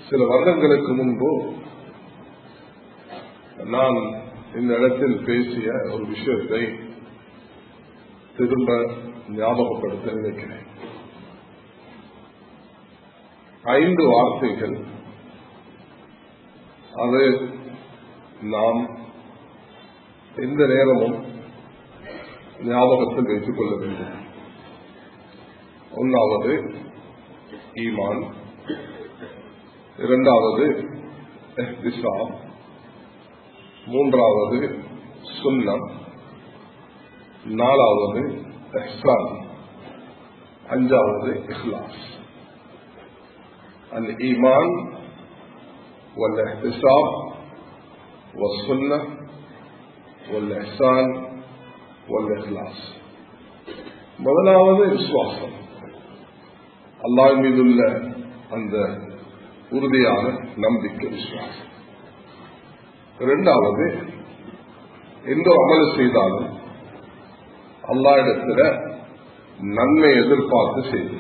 சில வருடங்களுக்கு முன்பு நான் இந்த இடத்தில் பேசிய ஒரு விஷயத்தை திரும்ப ஞாபகப்படுத்த நினைக்கிறேன் ஐந்து வார்த்தைகள் அது நாம் எந்த நேரமும் ஞாபகத்தில் வைத்துக் கொள்ள வேண்டும் ஒன்றாவது ஈமான் இரண்டாவது எஹ்திசாம் மூன்றாவது சுன்னம் நாலாவது எஹ்சான் அஞ்சாவது இஹ்லாஸ் الإيمان والاحتساب والسنة والإحسان والإخلاص முதலாவது விசுவாசம் அல்லாஹ் மீதுள்ள அந்த உறுதியான நம்பிக்கை விசுவாசம் இரண்டாவது எந்த அமல் செய்தாலும் அல்லா இடத்துல நன்மை எதிர்பார்த்து செய்யும்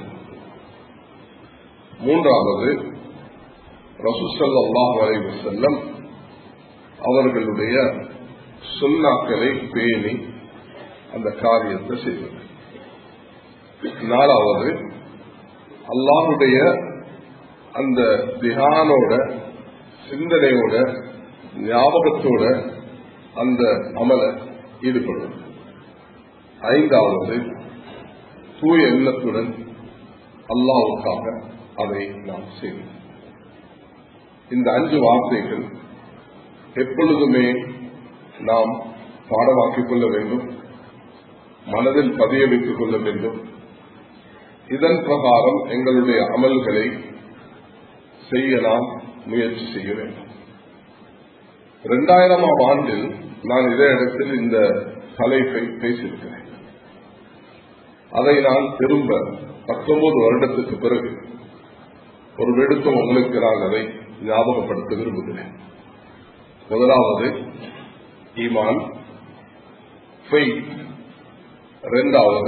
மூன்றாவது ரசூசல்லாஹ் வரைவு செல்லம் அவர்களுடைய சொன்னாக்களை பேணி அந்த காரியத்தை செய்வது நாலாவது அல்லாஹுடைய அந்த தியானோட சிந்தனையோட ஞாபகத்தோட அந்த அமலை ஈடுபடுவது ஐந்தாவது தூய எண்ணத்துடன் அல்லாவுக்காக அதை நாம் செய்வோம் இந்த அஞ்சு வார்த்தைகள் எப்பொழுதுமே நாம் பாடமாக்கிக் கொள்ள வேண்டும் மனதில் பதிய வைத்துக் கொள்ள வேண்டும் இதன் பிரகாரம் எங்களுடைய அமல்களை செய்ய நாம் முயற்சி செய்ய வேண்டும் இரண்டாயிரமாம் ஆண்டில் நான் இதே இடத்தில் இந்த தலைப்பை பேசியிருக்கிறேன் அதை நான் திரும்ப பத்தொன்பது வருடத்துக்கு பிறகு ஒரு வெடுக்கம் உங்களுக்கு நான் அதை ஞாபகப்படுத்த விரும்புகிறேன் முதலாவது ஈமான் இரண்டாவது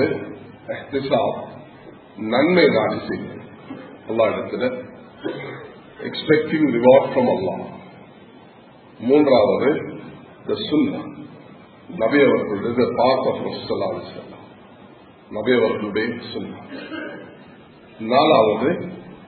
நன்மை நாடி செய்யும் அல்லா இடத்துல எக்ஸ்பெக்டிங் ரிவார்ட் ஃப்ரம் அல்லா மூன்றாவது த சுன்னா நபி அவர்களுடைய பார்ட் ஆஃப் ரசல்லா நபி அவர்களுடைய சுன்னா நாலாவது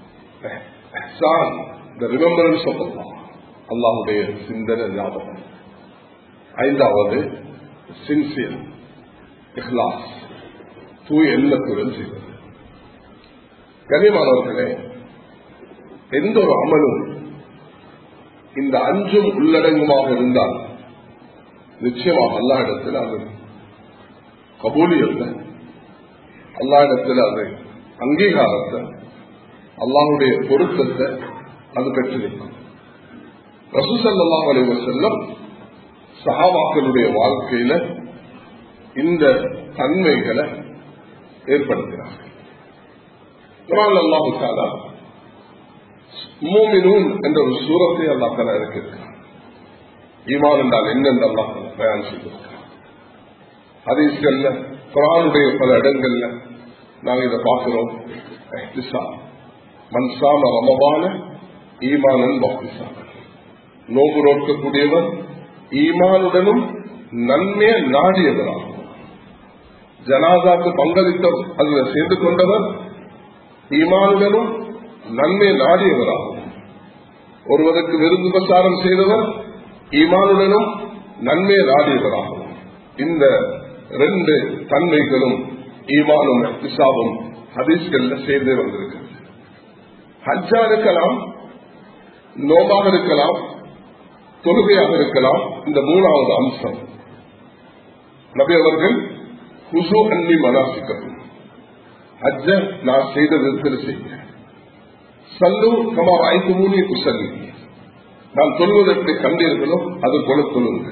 த ரிமெம்பரன்ஸ் ஆஃப் அல்லா அல்லாஹுடைய சிந்தனை ஞாபகம் ஐந்தாவது சின்சியர் இஹ்லாஸ் தூய் எண்ணத்துடன் செய்வது கனிமானவர்களே எந்த ஒரு அமலும் இந்த அஞ்சும் உள்ளடங்குமாக இருந்தால் நிச்சயமாக அல்லா இடத்தில் அது கபூலியத்தை அல்லா இடத்தில் அது அங்கீகாரத்தை அல்லாஹுடைய பொருத்தத்தை அது பெற்றிருக்கும் ரசூசல்லா அலைவ செல்லம் சகாவாக்களுடைய வாழ்க்கையில இந்த தன்மைகளை ஏற்படுத்தினார்கள் குரான் அல்லாஹு தாலா மூமினூன் என்ற ஒரு சூரத்தை அல்லா தலா இருக்கிறார் ஈமான் என்றால் என்னென்று அல்லா தலா பயன் செய்திருக்கிறார் ஹதீஸ்கள்ல குரானுடைய பல இடங்கள்ல நாங்க இதை பார்க்கிறோம் மன்சாம ரமபான ஈமானன் பக்திசா நோம்பு நோக்கக்கூடியவர் ஈமானுடனும் நன்மையை நாடியவராகும் ஜனாதாக்கு பங்களித்த அதில் சேர்ந்து கொண்டவர் ஈமானுடனும் நன்மை நாடியவராகும் ஒருவருக்கு விருந்து பிரச்சாரம் செய்தவர் ஈமானுடனும் நன்மை நாடியவராகும் இந்த ரெண்டு தன்மைகளும் ஈமானும் இசாவும் ஹதீஸ்கள்ல சேர்ந்தே வந்திருக்கிறது ஹஜ்ஜா இருக்கலாம் நோமாக இருக்கலாம் தொழுகையாக இருக்கலாம் இந்த மூணாவது அம்சம் நபி அவர்கள் குசு அன்னி மனாசிக்கட்டும் ஹஜ்ஜ நான் செய்த விதத்தில் செய்ய சல்லு கமா ஐந்து மூணு குசல்லி நான் சொல்வதற்கு கண்டீர்களோ அது போல சொல்லுங்க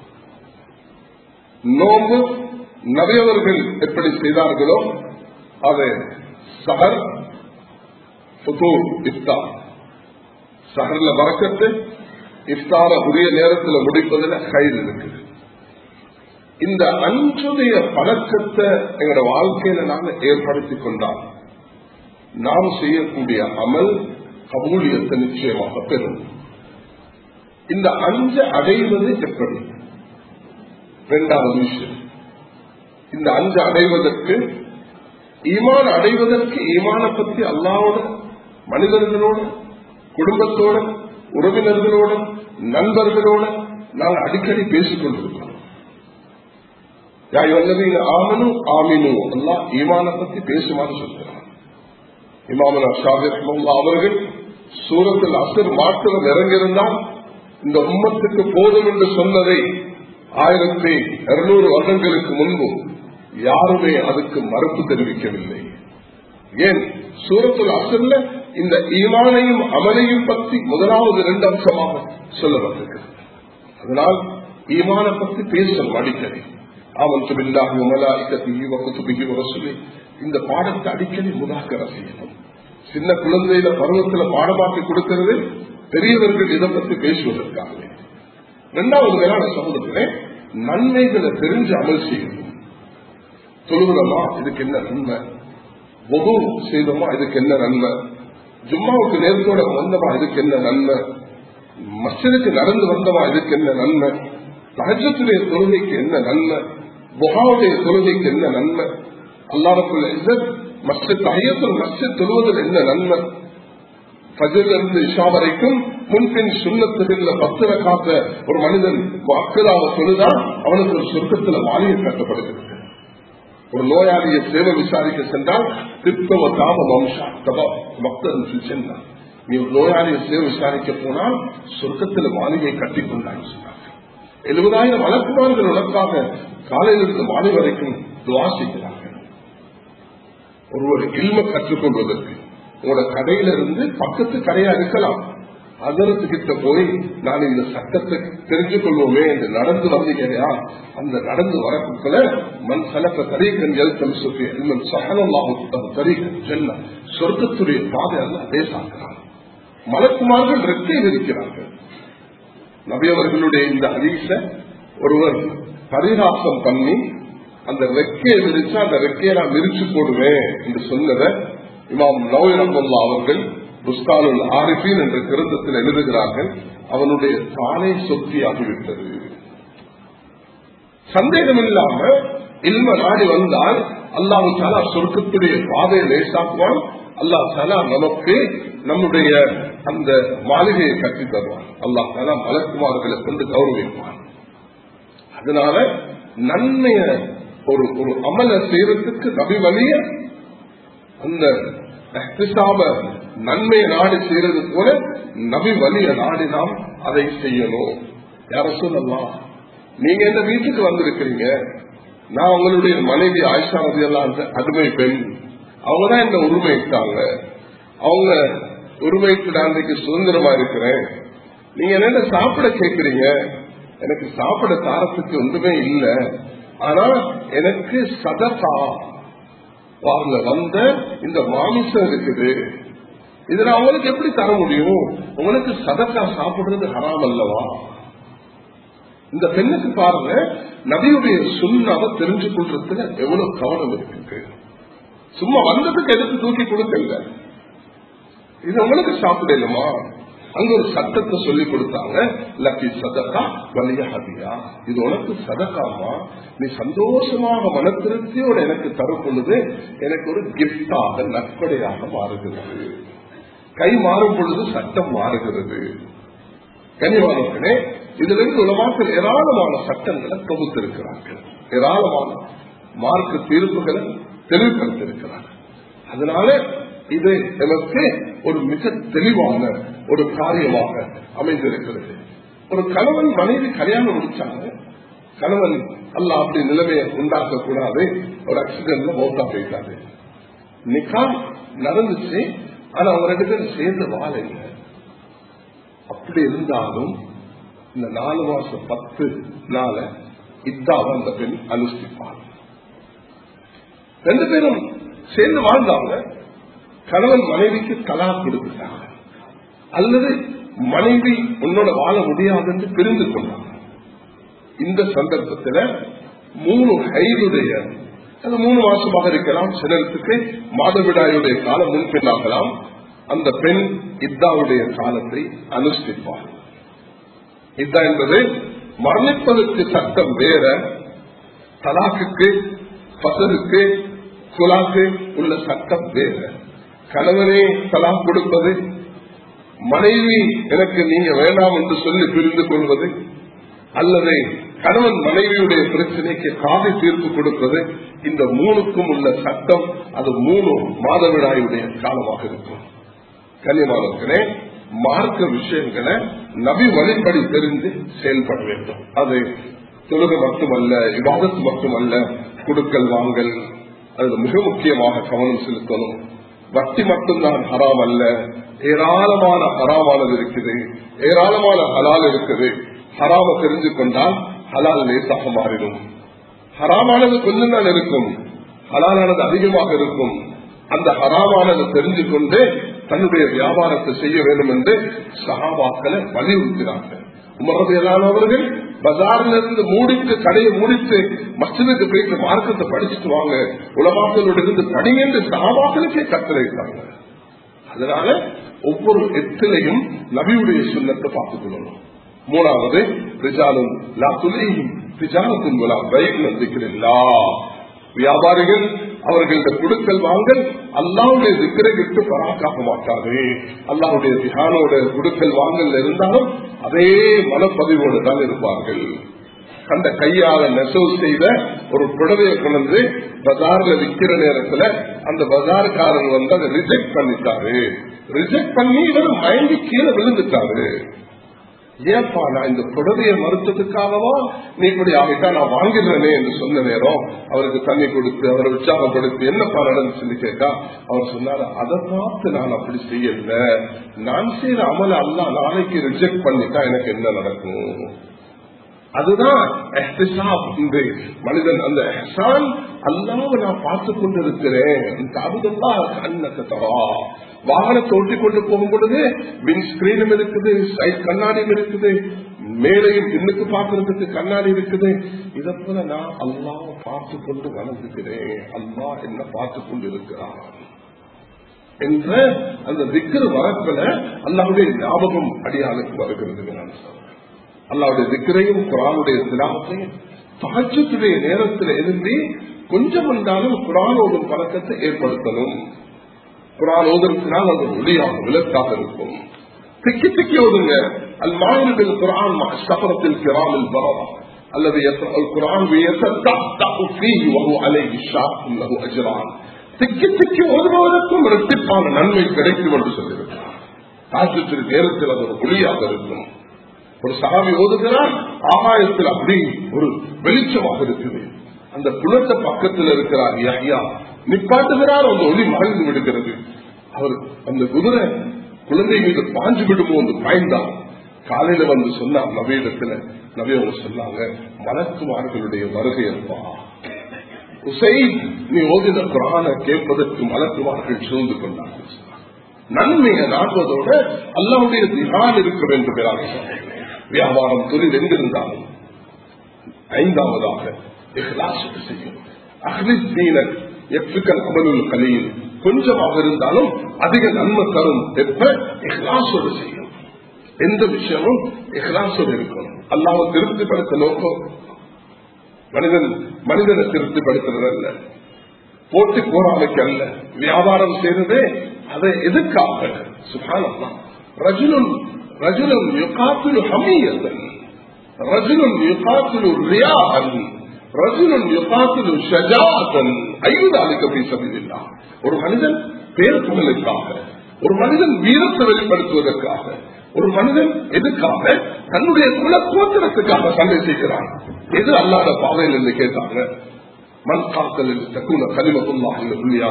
நோம்பு நபியவர்கள் எப்படி செய்தார்களோ அதை சஹர் இஃப்தார் சஹர்ல வரக்கத்து இஃப்தார உரிய நேரத்தில் முடிப்பதில் கயிறு இருக்குது இந்த அஞ்சுடைய பழக்கத்தை எங்களோட வாழ்க்கையில நாங்க ஏற்படுத்திக் கொண்டால் நாம் செய்யக்கூடிய அமல் கபூலியத்தை நிச்சயமாக பெறும் இந்த அஞ்சு அடைவது எப்படி இரண்டாவது விஷயம் இந்த அஞ்சு அடைவதற்கு ஈமான் அடைவதற்கு ஈமான பற்றி அல்லாவோட மனிதர்களோட குடும்பத்தோட உறவினர்களோட நண்பர்களோட நாங்கள் அடிக்கடி பேசிக் கொண்டிருக்கிறோம் ஆமனும் ஆமினும் அல்லா ஈமான பத்தி பேசுமாறு சொல்கிறார் இமாமன் அஷாபிர் அவர்கள் சூரத்தில் அசர் மாற்றம் இறங்கியிருந்தால் இந்த உம்மத்துக்கு போதும் என்று சொன்னதை ஆயிரத்தி இருநூறு வருடங்களுக்கு முன்பு யாருமே அதுக்கு மறுப்பு தெரிவிக்கவில்லை ஏன் சூரத்தில் அசல்ல இந்த ஈமானையும் அமலையும் பற்றி முதலாவது இரண்டு அம்சமாக சொல்லப்பட்டிருக்கிறது அதனால் ஈமான பற்றி பேசணும் அடிக்கடி அவன் சுபில்லாஹி உமலாய்க்கத்திகி வகுத்துபிகி வரசுலி இந்த பாடத்தை அடிக்கடி முதாக்கர செய்யணும் சின்ன குழந்தையில பருவத்துல பாடமாக்கி கொடுக்கிறது பெரியவர்கள் இதை பற்றி பேசுவதற்காகவே இரண்டாவது மேலான சமூகத்திலே நன்மைகளை தெரிஞ்சு அமல் செய்யணும் தொழுகிறோமா இதுக்கு என்ன நன்மை ஒது செய்தோமா இதுக்கு என்ன நன்மை ஜும்மாவுக்கு நேரத்தோட வந்தமா இதுக்கு என்ன நன்மை மஸ்ஜிதுக்கு நடந்து வந்தமா இதுக்கு என்ன நன்மை தகஜத்துடைய தொழுகைக்கு என்ன நன்மை புகாவுடைய தொழுகைக்கு என்ன நன்மை அல்லாருக்குள்ள இசத் மஸ்ஜித் ஐயத்தில் மஸ்ஜித் தொழுவதில் என்ன நன்மை இருந்து இஷா வரைக்கும் முன்பின் சுண்ணத்துகளில் பத்திர காத்த ஒரு மனிதன் வாக்குதாக சொல்லுதா அவனுக்கு ஒரு சொர்க்கத்துல மாளிகை கட்டப்படுகிறது ஒரு நோயாளியை சேவை விசாரிக்க சென்றால் திப்பவ தாம வம்சா தபா பக்தன் சென்றான் நீ ஒரு நோயாளியை சேவை விசாரிக்க போனால் சொர்க்கத்துல மாளிகை கட்டி கொண்டான்னு சொன்னாங்க எழுபதாயிரம் வழக்குமார்கள் உனக்காக காலையிலிருந்து மாலை வரைக்கும் துவாசிக்கிறார்கள் ஒருவர் இல்ம கற்றுக்கொள்வதற்கு உங்களோட கடையில இருந்து பக்கத்து கடையா இருக்கலாம் அதற்கு கிட்ட போய் நான் இந்த சட்டத்தை தெரிஞ்சு கொள்வோமே என்று நடந்து வந்தீங்கயா அந்த நடந்து வரக்குள்ள மண் சலக்க தரீக்கன் எழுத்தம் சொல்லி எல்மன் சகனமாக தரீக்கன் செல்ல சொர்க்கத்துடைய பாதை அல்ல அதே சாக்கிறான் மலக்குமார்கள் ரெக்கை விரிக்கிறார்கள் நபியவர்களுடைய இந்த அதிச ஒருவர் பரிகாசம் பண்ணி அந்த ரெக்கையை விரிச்சு அந்த ரெக்கையை நான் விரிச்சு போடுவேன் என்று சொன்னதை இமாம் நவீனமுல்லா அவர்கள் புஸ்தானுல் ஆரிஃபின் என்ற கிருத்தத்தில் எழுதுகிறார்கள் அவனுடைய தானே சொத்தி ஆகிவிட்டது சந்தேகம் இல்லாம இல்ம நாடி வந்தால் அல்லாஹு சாலா சொர்க்கத்துடைய பாதையை லேசாக்குவான் அல்லாஹ் சாலா நமக்கு நம்முடைய அந்த மாளிகையை கட்டி தருவான் அல்லாஹ் சாலா மலக்குமார்களை கொண்டு கௌரவிப்பான் அதனால நன்மைய ஒரு ஒரு அமல செய்யறதுக்கு நபி வழிய அந்த நன்மையை நாடி செய்யறது போல நபி வழிய நாடி நாம் அதை செய்யணும் யார சொல்லலாம் நீங்க இந்த வீட்டுக்கு வந்திருக்கிறீங்க நான் உங்களுடைய மனைவி ஆயிஷா எல்லாம் அடிமை பெண் அவங்கதான் என்ன உரிமையிட்டாங்க அவங்க உரிமைக்கு நான் இன்னைக்கு சுதந்திரமா இருக்கிறேன் நீங்க என்ன சாப்பிட கேட்கறீங்க எனக்கு சாப்பிட தாரத்துக்கு ஒன்றுமே இல்லை ஆனா எனக்கு சதகா பாருங்க வந்த இந்த மாமிசம் இருக்குது இதுல அவங்களுக்கு எப்படி தர முடியும் உங்களுக்கு சதக்கா சாப்பிடுறது ஹராம் அல்லவா இந்த பெண்ணுக்கு பாருங்க நபியுடைய சுண்ணாவை தெரிஞ்சு கொள்றதுல எவ்வளவு கவனம் இருக்கு சும்மா வந்ததுக்கு எதுக்கு தூக்கி கொடுக்கல இது உங்களுக்கு சாப்பிடலுமா அங்க ஒரு சட்டத்தை சொல்லி கொடுத்தாங்க லக்கி சதக்கா வலிய ஹதியா இது உனக்கு சதக்காமா நீ சந்தோஷமாக மன திருப்தியோட எனக்கு தரும் பொழுது எனக்கு ஒரு கிஃப்டாக நற்படையாக மாறுகிறது கை மாறும் பொழுது சட்டம் மாறுகிறது கனிவானவர்களே இதிலிருந்து உலமாக்கள் ஏராளமான சட்டங்களை தொகுத்திருக்கிறார்கள் ஏராளமான மார்க்க தீர்ப்புகளை தெளிவுபடுத்திருக்கிறார்கள் அதனால இது எனக்கு ஒரு மிக தெளிவான ஒரு காரியமாக அமைந்திருக்கிறது ஒரு கணவன் மனைவி கல்யாணம் முடிச்சாங்க கணவன் அல்ல அப்படி நிலைமையை உண்டாக்க கூடாது ஒரு ஆக்சிடென்ட்ல மௌத்தா போயிட்டாரு நிக்கா நடந்துச்சு ஆனா அவங்க ரெண்டு பேரும் சேர்ந்து வாழ இல்லை அப்படி இருந்தாலும் இந்த நாலு மாசம் பத்து நாள இதாவ அந்த பெண் அனுஷ்டிப்பாங்க ரெண்டு பேரும் சேர்ந்து வாழ்ந்தாங்க கணவன் மனைவிக்கு கலா கொடுத்துட்டாங்க அல்லது மனைவி உன்னோட வாழ முடியாது என்று பிரிந்து கொண்டாங்க இந்த சந்தர்ப்பத்தில் மூணு ஹைதுடைய அது மூணு மாசமாக இருக்கலாம் சிலருக்கு மாதவிடாயுடைய காலம் முன்பின்னாகலாம் அந்த பெண் இத்தாவுடைய காலத்தை அனுஷ்டிப்பார் இதா என்பது மரணிப்பதற்கு சட்டம் வேற தலாக்குக்கு பசருக்கு குலாக்கு உள்ள சட்டம் வேற கணவனே தலாக் கொடுப்பது மனைவி எனக்கு நீங்க வேண்டாம் என்று சொல்லி பிரிந்து கொள்வது அல்லது கணவன் மனைவியுடைய பிரச்சனைக்கு காதை தீர்ப்பு கொடுப்பது இந்த மூணுக்கும் உள்ள சட்டம் அது மூணு மாதவிடாயுடைய காலமாக இருக்கும் கன்னிமானத்திலே மார்க்க விஷயங்களை நபி வழிபடி தெரிந்து செயல்பட வேண்டும் அது தொழுகை மட்டுமல்ல விவாதத்து மட்டுமல்ல குடுக்கல் வாங்கல் அது மிக முக்கியமாக கவனம் செலுத்தணும் வட்டி மட்டும்தான் ஹராம் அல்ல ஏராளமான ஹராமானது இருக்குது ஏராளமான ஹலால் இருக்குது ஹராம தெரிஞ்சு கொண்டால் ஹலால் லேசாக மாறிடும் ஹராமானது கொஞ்சம் தான் இருக்கும் ஹலாலானது அதிகமாக இருக்கும் அந்த ஹராமானது தெரிஞ்சு கொண்டு தன்னுடைய வியாபாரத்தை செய்ய வேண்டும் என்று சகாபாக்களை வலியுறுத்தினார்கள் உமரதையிலானவர்கள் பஜார்ல இருந்து மூடிட்டு கடையை மூடிட்டு மசிதுக்கு போயிட்டு மார்க்கத்தை படிச்சுட்டு வாங்க உலகாக்களோட இருந்து படிங்க என்று சகாபாக்களுக்கே கட்டளையிட்டாங்க அதனால ஒவ்வொரு எத்திலையும் நபியுடைய சுண்ணத்தை பார்த்துக் கொள்ளணும் மூணாவது ரிஜாலும் லா துலையும் ரிஜாலத்தின் மூலம் பயிர் நம்பிக்கிறீங்களா வியாபாரிகள் அவர்களது குடுக்கல் வாங்கல் அல்லாவுடைய திக்கரை விட்டு பராக்காக மாட்டாரு அல்லாவுடைய திகானோட குடுக்கல் வாங்கல் இருந்தாலும் அதே மனப்பதிவோடு தான் இருப்பார்கள் அந்த கையால நெசவு செய்த ஒரு புடவையை கொண்டு பஜார்ல விற்கிற நேரத்துல அந்த பஜார்காரன் வந்து அதை ரிஜெக்ட் பண்ணிட்டாரு ரிஜெக்ட் பண்ணி இவர் மயங்கி கீழே விழுந்துட்டாரு ஏப்பா நான் இந்த புடவையை மறுத்ததுக்காகவா நீ இப்படி ஆகிட்டா நான் வாங்கிடுறேனே என்று சொன்ன நேரம் அவருக்கு தண்ணி கொடுத்து அவரை உற்சாகப்படுத்தி என்னப்பா நடந்துச்சுன்னு கேட்டா அவர் சொன்னாரு அதை பார்த்து நான் அப்படி செய்யல நான் செய்யற அமல அல்ல நாளைக்கு ரிஜெக்ட் பண்ணிட்டா எனக்கு என்ன நடக்கும் அதுதான் மனிதன் அந்த எஹ்சான் அல்லாம நான் பார்த்து கொண்டிருக்கிறேன் வாகனத்தை ஓட்டி கொண்டு போகும் பொழுது வின் ஸ்கிரீனும் இருக்குது சைட் கண்ணாடியும் இருக்குது மேலையும் பின்னுக்கு பார்க்கறதுக்கு கண்ணாடி இருக்குது இதை போல நான் அல்லாம பார்த்து கொண்டு வளர்ந்துக்கிறேன் அல்லா என்ன பார்த்து கொண்டு இருக்கிறான் என்ற அந்த திக்கர் வரப்பில அல்லாவுடைய ஞாபகம் அடியாளுக்கு வருகிறது நான் சொல்றேன் அல்லாவுடைய திக்கரையும் குரானுடைய சிலாபத்தையும் தாஜத்துடைய நேரத்தில் இருந்து கொஞ்சம் வந்தாலும் குரான் ஓதும் பழக்கத்தை ஏற்படுத்தணும் குரான் ஓதுறதுனால் அது ஒளியாக விளக்காக இருக்கும் திக்கி திக்கி ஓதுங்க அல் மாநிலத்தில் குரான் சபரத்தில் கிராமில் பரவா அல்லது குரான் திக்கி திக்கி ஓதுபவருக்கும் இரட்டிப்பான நன்மை கிடைக்கும் என்று சொல்லியிருக்கிறார் தாஜத்துடைய நேரத்தில் அது ஒரு ஒளியாக இருக்கும் ஒரு சகாவி ஓதுகிறார் ஆகாயத்தில் அப்படி ஒரு வெளிச்சமாக இருக்குது அந்த குளத்தை பக்கத்தில் இருக்கிறார் ஐயா நிப்பாட்டுகிறார் அந்த ஒளி மறைந்து விடுகிறது அவர் அந்த குதிரை குழந்தை மீது பாஞ்சு விடுமோ என்று பாய்ந்தார் காலையில வந்து சொன்னார் நவீனத்துல நவீன சொன்னாங்க மலக்குமார்களுடைய வருகை அப்பா உசைன் நீ ஓதின குரான கேட்பதற்கு மலக்குமார்கள் சூழ்ந்து கொண்டார்கள் நன்மையை நாடுவதோட அல்லாவுடைய திகான் இருக்க வேண்டும் வியாபாரம் தொழில் எங்கிருந்தாலும் ஐந்தாவதாக செய்யும் அஹ்லிஸ் தீனர் எஃப்ரிக்கல் அமலுல் கலையில் கொஞ்சமாக இருந்தாலும் அதிக நன்மை தரும் எப்ப இஹ்லாசோடு செய்யும் எந்த விஷயமும் இஹ்லாசோடு இருக்கணும் அல்லாம திருப்திப்படுத்த நோக்கம் மனிதன் மனிதனை திருப்திப்படுத்துறது அல்ல போட்டி போராமைக்கு அல்ல வியாபாரம் செய்யறதே அதை எதுக்காக சுகானம்தான் ரஜுலன் ரஜுலன் யுகாத்திலு ஹமியதன் ரஜுலன் யுகாத்திலு ரியாஹன் ரஜுலன் யுகாத்திலு ஷஜாத்தன் ஐயுதாலுக்கு அப்படி சபையில்லா ஒரு மனிதன் பேர் புகழுக்காக ஒரு மனிதன் வீரத்தை வெளிப்படுத்துவதற்காக ஒரு மனிதன் எதுக்காக தன்னுடைய குல கோத்திரத்துக்காக சண்டை செய்கிறான் எது அல்லாத பாதையில் என்று கேட்டாங்க மண் காத்தல் தக்குன கலிமத்துல்லா இல்லையா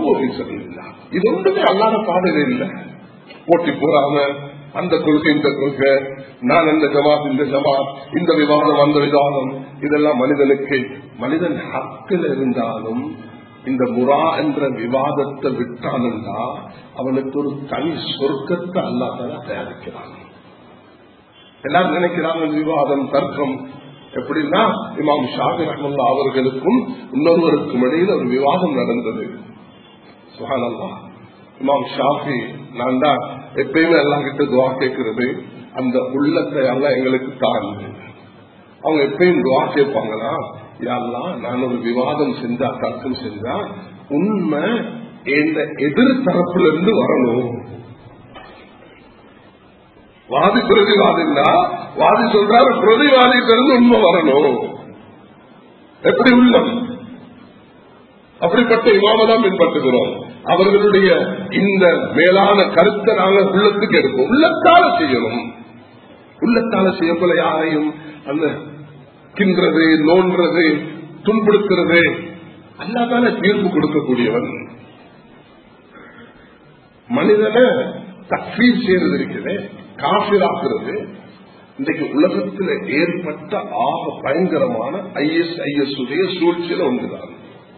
இது ஒன்றுமே அல்லாத பாதையில இல்லை போட்டி போறாம அந்த கொள்கை இந்த கொள்கை நான் அந்த ஜமாத் இந்த ஜமாத் இந்த விவாதம் அந்த விவாதம் இதெல்லாம் மனிதனுக்கு மனிதன் ஹக்கில் இருந்தாலும் இந்த முரா என்ற விவாதத்தை விட்டானுண்டா அவனுக்கு ஒரு தனி சொர்க்கத்தை அல்லாதான் தயாரிக்கிறான் எல்லாரும் நினைக்கிறாங்க விவாதம் தர்க்கம் எப்படின்னா இமாம் ஷாபி ரஹமுல்லா அவர்களுக்கும் இன்னொருவருக்கும் இடையில் ஒரு விவாதம் நடந்தது சுகானல்லா இமாம் ஷாஃபி நான் தான் எப்பயுமே எல்லாம் கிட்ட துவா கேட்கிறது அந்த உள்ளத்தை எல்லாம் எங்களுக்கு தான் அவங்க எப்பயும் துவா கேட்பாங்களா யாரெல்லாம் நான் ஒரு விவாதம் செஞ்சா தர்க்கம் செஞ்சா உண்மை எந்த எதிர் தரப்புல இருந்து வரணும் வாதி பிரதிவாதின்னா வாதி சொல்றாரு பிரதிவாதிட்டிருந்து உண்மை வரணும் எப்படி உள்ளம் அப்படிப்பட்ட இமாம தான் பின்பற்றுகிறோம் அவர்களுடைய இந்த மேலான கருத்தை நாங்கள் உள்ளத்துக்கு எடுப்போம் உள்ளத்தால செய்யணும் உள்ளத்தால செய்யப்போல யாரையும் அந்த கின்றது நோன்றது துன்புறுத்துறது அல்லாதான தீர்ப்பு கொடுக்கக்கூடியவன் மனிதனை தக்வீர் செய்யறது இருக்குது காபிராக்குறது இன்றைக்கு உலகத்தில் ஏற்பட்ட ஆக பயங்கரமான ஐஎஸ் ஐஎஸ் உடைய சூழ்ச்சியில ஒன்றுதான்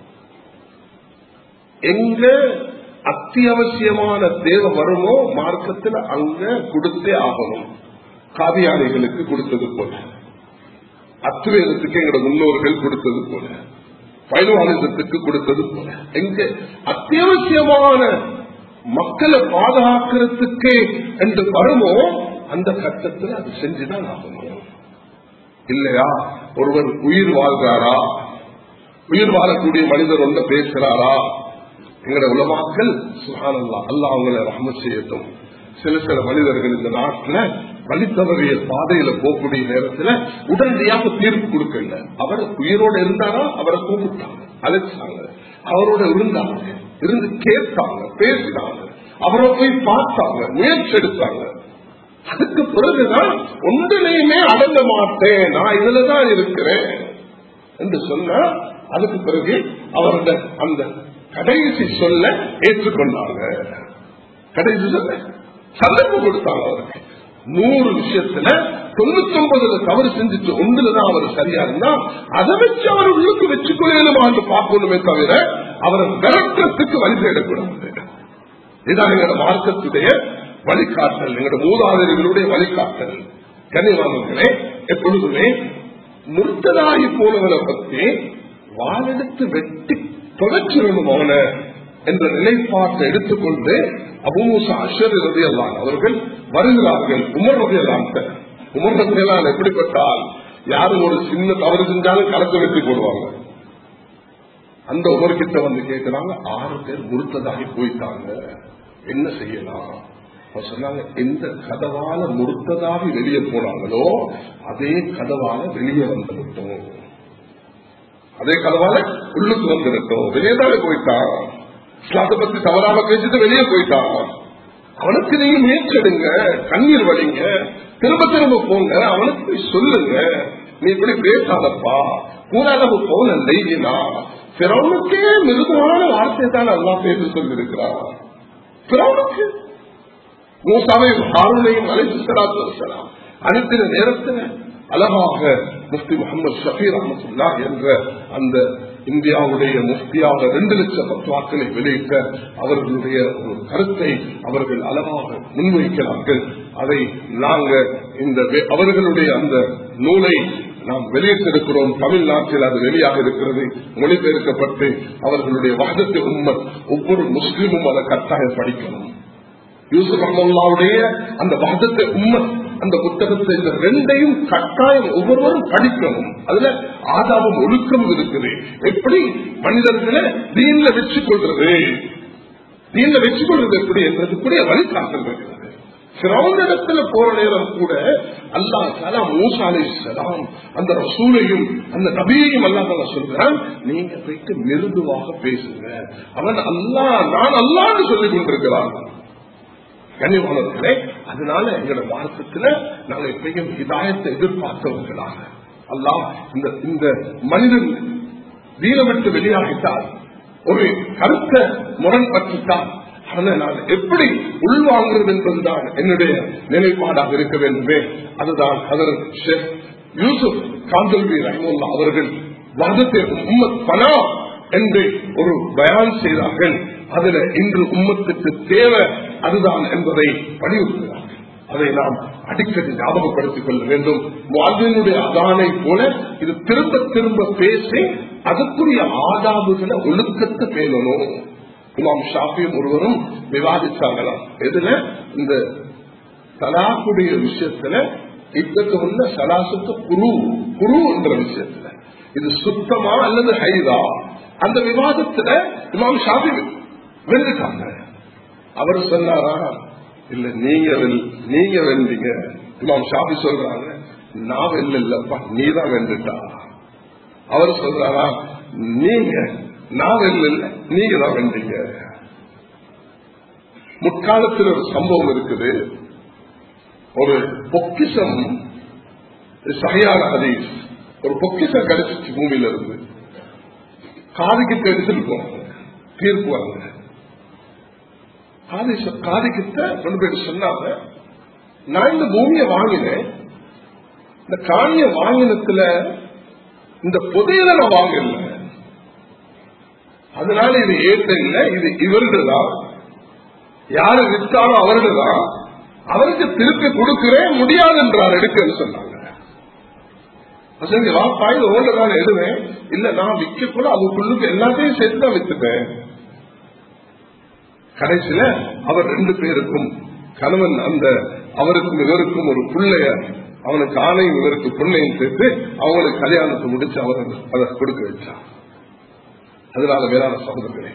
எங்க அத்தியாவசியமான தேவை வருமோ மார்க்கத்தில் அங்க கொடுத்தே ஆகணும் காவியாளிகளுக்கு கொடுத்தது போல அத்துவேதத்துக்கு எங்களோட முன்னோர்கள் கொடுத்தது போல பைலவானிசத்துக்கு கொடுத்தது போல எங்க அத்தியாவசியமான மக்களை பாதுகாக்கிறதுக்கு என்று வருமோ அந்த கட்டத்தில் அது செஞ்சுதான் ஆகணும் இல்லையா ஒருவர் உயிர் வாழ்கிறாரா உயிர் வாழக்கூடிய மனிதர் ஒன்று பேசுறாரா எங்களோட உலமாக்கள் சுகானல்லா அல்ல அவங்களை ரஹம செய்யட்டும் சில சில மனிதர்கள் இந்த நாட்டில் வழித்தவறிய பாதையில போகக்கூடிய நேரத்தில் உடனடியாக தீர்ப்பு கொடுக்கல அவர் உயிரோட இருந்தாரா அவரை கூப்பிட்டாங்க அழைச்சாங்க அவரோட இருந்தாங்க இருந்து கேட்டாங்க பேசினாங்க அவரை போய் பார்த்தாங்க முயற்சி எடுத்தாங்க அதுக்கு பிறகுதான் ஒன்றிலையுமே அடங்க மாட்டேன் நான் இதுலதான் இருக்கிறேன் என்று சொன்னா அதுக்கு பிறகு அவருடைய அந்த கடைசி சொல்ல ஏற்றுக்கொண்டாங்க கடைசி சொல்ல சந்தர்ப்பம் கொடுத்தாங்க அவருக்கு நூறு விஷயத்துல தொண்ணூத்தி ஒன்பதுல தவறு செஞ்சுட்டு ஒன்றுலதான் அவர் சரியா இருந்தா அதை வச்சு அவர் உள்ளுக்கு வச்சுக்கொள்ளணுமான்னு பார்க்கணுமே தவிர அவரை விரட்டுறதுக்கு வழி தேடக்கூடாது இதுதான் எங்களோட மார்க்கத்துடைய வழிகாட்டல் எங்களோட மூதாதையர்களுடைய வழிகாட்டல் கனிவானங்களே எப்பொழுதுமே முர்த்ததாகி போனவனை பற்றி வாழெடுத்து வெட்டி தொடச்சிடணும் அவன என்ற நிலைப்பாட்டை எடுத்துக்கொண்டு அபுமூசா அஷர் ரதியல்லான் அவர்கள் வருகிறார்கள் உமர் ரதியல்லான் உமர் ரதியல்லான் எப்படிப்பட்டால் யாரும் ஒரு சின்ன தவறு செஞ்சாலும் கலக்க வெட்டி போடுவாங்க அந்த உமர் கிட்ட வந்து கேட்கிறாங்க ஆறு பேர் முறுத்ததாகி போயிட்டாங்க என்ன செய்யலாம் சொன்னாங்க எந்த கதவால முறுத்ததாகி வெளியே போனாங்களோ அதே கதவால வெளியே வந்துவிட்டோம் அதே கதவால உள்ளுக்கு வந்துவிட்டோம் வெளியே தானே போயிட்டான் இஸ்லாத்தை பத்தி தவறாம பேசிட்டு வெளியே போயிட்டான் அவனுக்கு நீங்க முயற்சி எடுங்க கண்ணீர் வடிங்க திரும்ப திரும்ப போங்க அவனுக்கு போய் சொல்லுங்க நீ இப்படி பேசாதப்பா கூறாளவு போன நெய்யினா பிறவனுக்கே மிருதுவான வார்த்தை தான் நல்லா பேச சொல்லியிருக்கிறான் பிறவனுக்கு மூசாவை ஹாரூனையும் அழைத்து சலாத்து அனுப்பின நேரத்தில் அழகாக முஃப்தி முகமது ஷபீர் அஹமதுல்லா என்ற அந்த இந்தியாவுடைய முஃப்தியாக ரெண்டு லட்சம் பத்துவாக்களை வெளியிட்ட அவர்களுடைய ஒரு கருத்தை அவர்கள் அழகாக முன்வைக்கிறார்கள் அதை நாங்க இந்த அவர்களுடைய அந்த நூலை நாம் வெளியிட்டிருக்கிறோம் தமிழ்நாட்டில் அது வெளியாக இருக்கிறது மொழிபெயர்க்கப்பட்டு அவர்களுடைய வாதத்தை உண்மை ஒவ்வொரு முஸ்லீமும் அதை கட்டாயம் படிக்கணும் யூசுப் அஹமல்லாவுடைய அந்த வாதத்தை உண்மை அந்த புத்தகத்தை இந்த ரெண்டையும் கட்டாயம் ஒவ்வொருவரும் படிக்கணும் அதுல ஆதாபம் ஒழுக்கம் இருக்குது எப்படி மனிதர்களை தீன்ல வச்சு கொள்றது தீன்ல வச்சு கொள்றது எப்படி என்றதுக்குரிய வழிகாட்டல் இருக்கிறது சிறவனிடத்துல போற நேரம் கூட அல்லா தலா மூசாலை சலாம் அந்த ரசூலையும் அந்த நபியையும் அல்லா சொல்றான் நீங்க போயிட்டு மிருதுவாக பேசுங்க அவன் அல்லா நான் அல்லான்னு சொல்லிக் கொண்டிருக்கிறான் கண்ணியமானவர்களே அதனால எங்களோட மார்க்கத்துல நாங்க எப்பயும் இதாயத்தை எதிர்பார்த்தவர்களாக அல்லாம் இந்த இந்த மனிதன் வீரமிட்டு வெளியாகிட்டால் ஒரு கருத்த முரண்பட்டுத்தான் அதை நான் எப்படி உள்வாங்குறது என்பதுதான் என்னுடைய நிலைப்பாடாக இருக்க வேண்டுமே அதுதான் அதற்கு ஷேக் யூசுப் காந்தல்வி ரஹமுல்லா அவர்கள் வாதத்தை உம்மத் பனா என்று ஒரு பயான் செய்தார்கள் அதுல இன்று உம்மத்துக்கு தேவை அதுதான் என்பதை வலியுறுத்துகிறார்கள் அதை நாம் அடிக்கடி ஞாபகப்படுத்திக் கொள்ள வேண்டும் வாழ்வினுடைய அதானை போல இது திரும்ப திரும்ப பேசி அதுக்குரிய ஆதாபுகளை ஒழுக்கத்தை பேணணும் இமாம் ஷாஃபியும் ஒருவரும் விவாதித்தாங்களாம் எதுல இந்த தலாக்குடைய விஷயத்துல இத்தக்கு உள்ள சலாசத்து குரு குரு என்ற விஷயத்துல இது சுத்தமா அல்லது ஹைதா அந்த விவாதத்துல இமாம் ஷாஃபி வென்றுட்டாங்க அவர் சொன்னாரா இல்ல நீங்க நீங்க வென்றீங்க இமாம் ஷாஃபி சொல்றாங்க நான் வெல்ல இல்லப்பா நீ தான் வென்றுட்டா அவர் சொல்றாரா நீங்க நான் வெல்ல இல்ல நீங்க தான் வென்றீங்க முற்காலத்தில் ஒரு சம்பவம் இருக்குது ஒரு பொக்கிசம் சரியான ஹதீஸ் ஒரு பொக்கிசம் கிடைச்சிச்சு பூமியில இருந்து காதுகிட்ட எடுத்துட்டு போவாங்க தீர்ப்பு வாங்க காதுகிட்ட கொண்டு போயிட்டு சொன்னாங்க நான் இந்த பூமியை வாங்கினேன் இந்த காணிய வாங்கினத்துல இந்த புதையலை நான் வாங்கல அதனால இது ஏற்ற இல்லை இது இவருடுதான் யாரு விற்றாலும் அவருடுதான் அவருக்கு திருப்பி கொடுக்கிறேன் முடியாது என்றார் எடுக்கன்னு சொன்னாங்க வாப்பாயில் ஓட நான் எடுவேன் இல்ல நான் விற்க கூட அதுக்குள்ளுக்கு எல்லாத்தையும் சேர்த்து தான் வித்துட்டேன் கடைசியில அவர் ரெண்டு பேருக்கும் கணவன் அந்த அவருக்கும் இவருக்கும் ஒரு பிள்ளைய அவனுக்கு ஆணையும் இவருக்கு பிள்ளையும் சேர்த்து அவங்களுக்கு கல்யாணத்தை முடிச்சு அவர் அதை கொடுக்க வச்சான் அதனால வேளாண் சகோதரர்களே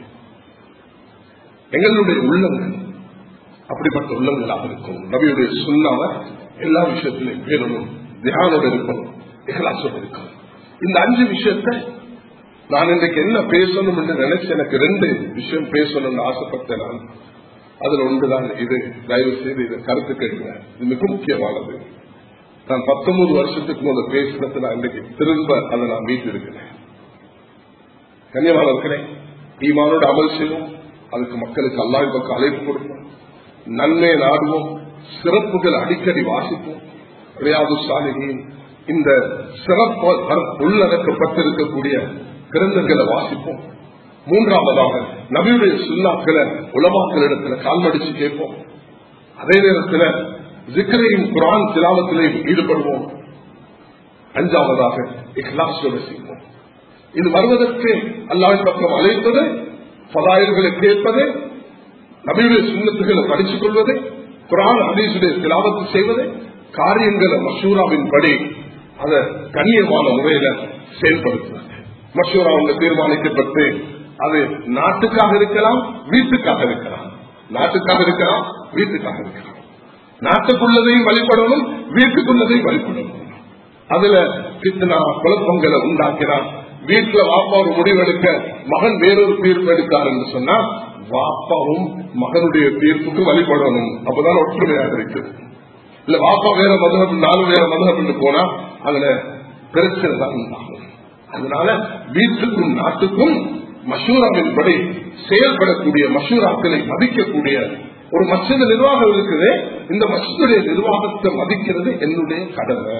எங்களுடைய உள்ளங்கள் அப்படிப்பட்ட உள்ளங்களாக இருக்கும் நபியுடைய சுண்ணாவ எல்லா விஷயத்திலையும் பேரணும் தியானோட இருக்கணும் இகலாசோட இருக்கணும் இந்த அஞ்சு விஷயத்த நான் இன்றைக்கு என்ன பேசணும் என்று நினைச்சு எனக்கு ரெண்டு விஷயம் பேசணும்னு ஆசைப்பட்டேன் நான் அதுல ஒன்றுதான் இது தயவு செய்து இதை கருத்து கேட்க இது மிக முக்கியமானது நான் பத்தொன்பது வருஷத்துக்கு முதல் பேசினது நான் இன்றைக்கு திரும்ப அதை நான் மீட்டு இருக்கிறேன் கன்னியமானவர்களே ஈமானோட அமல் செய்வோம் அதுக்கு மக்களுக்கு அல்லாஹ் பக்கம் அழைப்பு கொடுப்போம் நன்மை நாடுவோம் சிறப்புகள் அடிக்கடி வாசிப்போம் ரியாது சாலிகின் இந்த சிறப்பு உள்ளடக்கப்பட்டிருக்கக்கூடிய கிரந்தங்களை வாசிப்போம் மூன்றாவதாக நபியுடைய சுல்லாக்களை உலமாக்களிடத்துல கால்மடிச்சு கேட்போம் அதே நேரத்தில் ஜிக்கரையும் குரான் சிலாவத்திலையும் ஈடுபடுவோம் அஞ்சாவதாக இஹ்லாசோட செய்வோம் இது வருவதற்கு அல்லாவின் பக்கம் அழைப்பது பதாயர்களை கேட்பது நபியுடைய சுண்ணத்துகளை படித்துக் கொள்வது குரான் ஹதீசுடைய திலாவத்து செய்வது காரியங்களை மசூராவின் படி அதை கண்ணியமான முறையில செயல்படுத்துவது மசூரா ஒன்று தீர்மானிக்கப்பட்டு அது நாட்டுக்காக இருக்கலாம் வீட்டுக்காக இருக்கலாம் நாட்டுக்காக இருக்கலாம் வீட்டுக்காக இருக்கலாம் நாட்டுக்குள்ளதையும் வழிபடணும் வீட்டுக்குள்ளதையும் வழிபடணும் அதுல கித்தனா குழப்பங்களை உண்டாக்கினான் வீட்டுல வாப்பா ஒரு முடிவெடுக்க மகன் வேறொரு தீர்ப்பு எடுக்கார் என்று சொன்னா வாப்பாவும் மகனுடைய தீர்ப்புக்கு வழிபடணும் அப்பதான் ஒற்றுமையாக இருக்கு இல்ல வாப்பா வேற மதுகம் நானும் வேற மதுகம் போனா அதுல பிரச்சனை தான் உண்டாகும் அதனால வீட்டுக்கும் நாட்டுக்கும் மசூராவின் படி செயல்படக்கூடிய மசூராக்களை மதிக்கக்கூடிய ஒரு மசித நிர்வாகம் இருக்குது இந்த மசிதுடைய நிர்வாகத்தை மதிக்கிறது என்னுடைய கடமை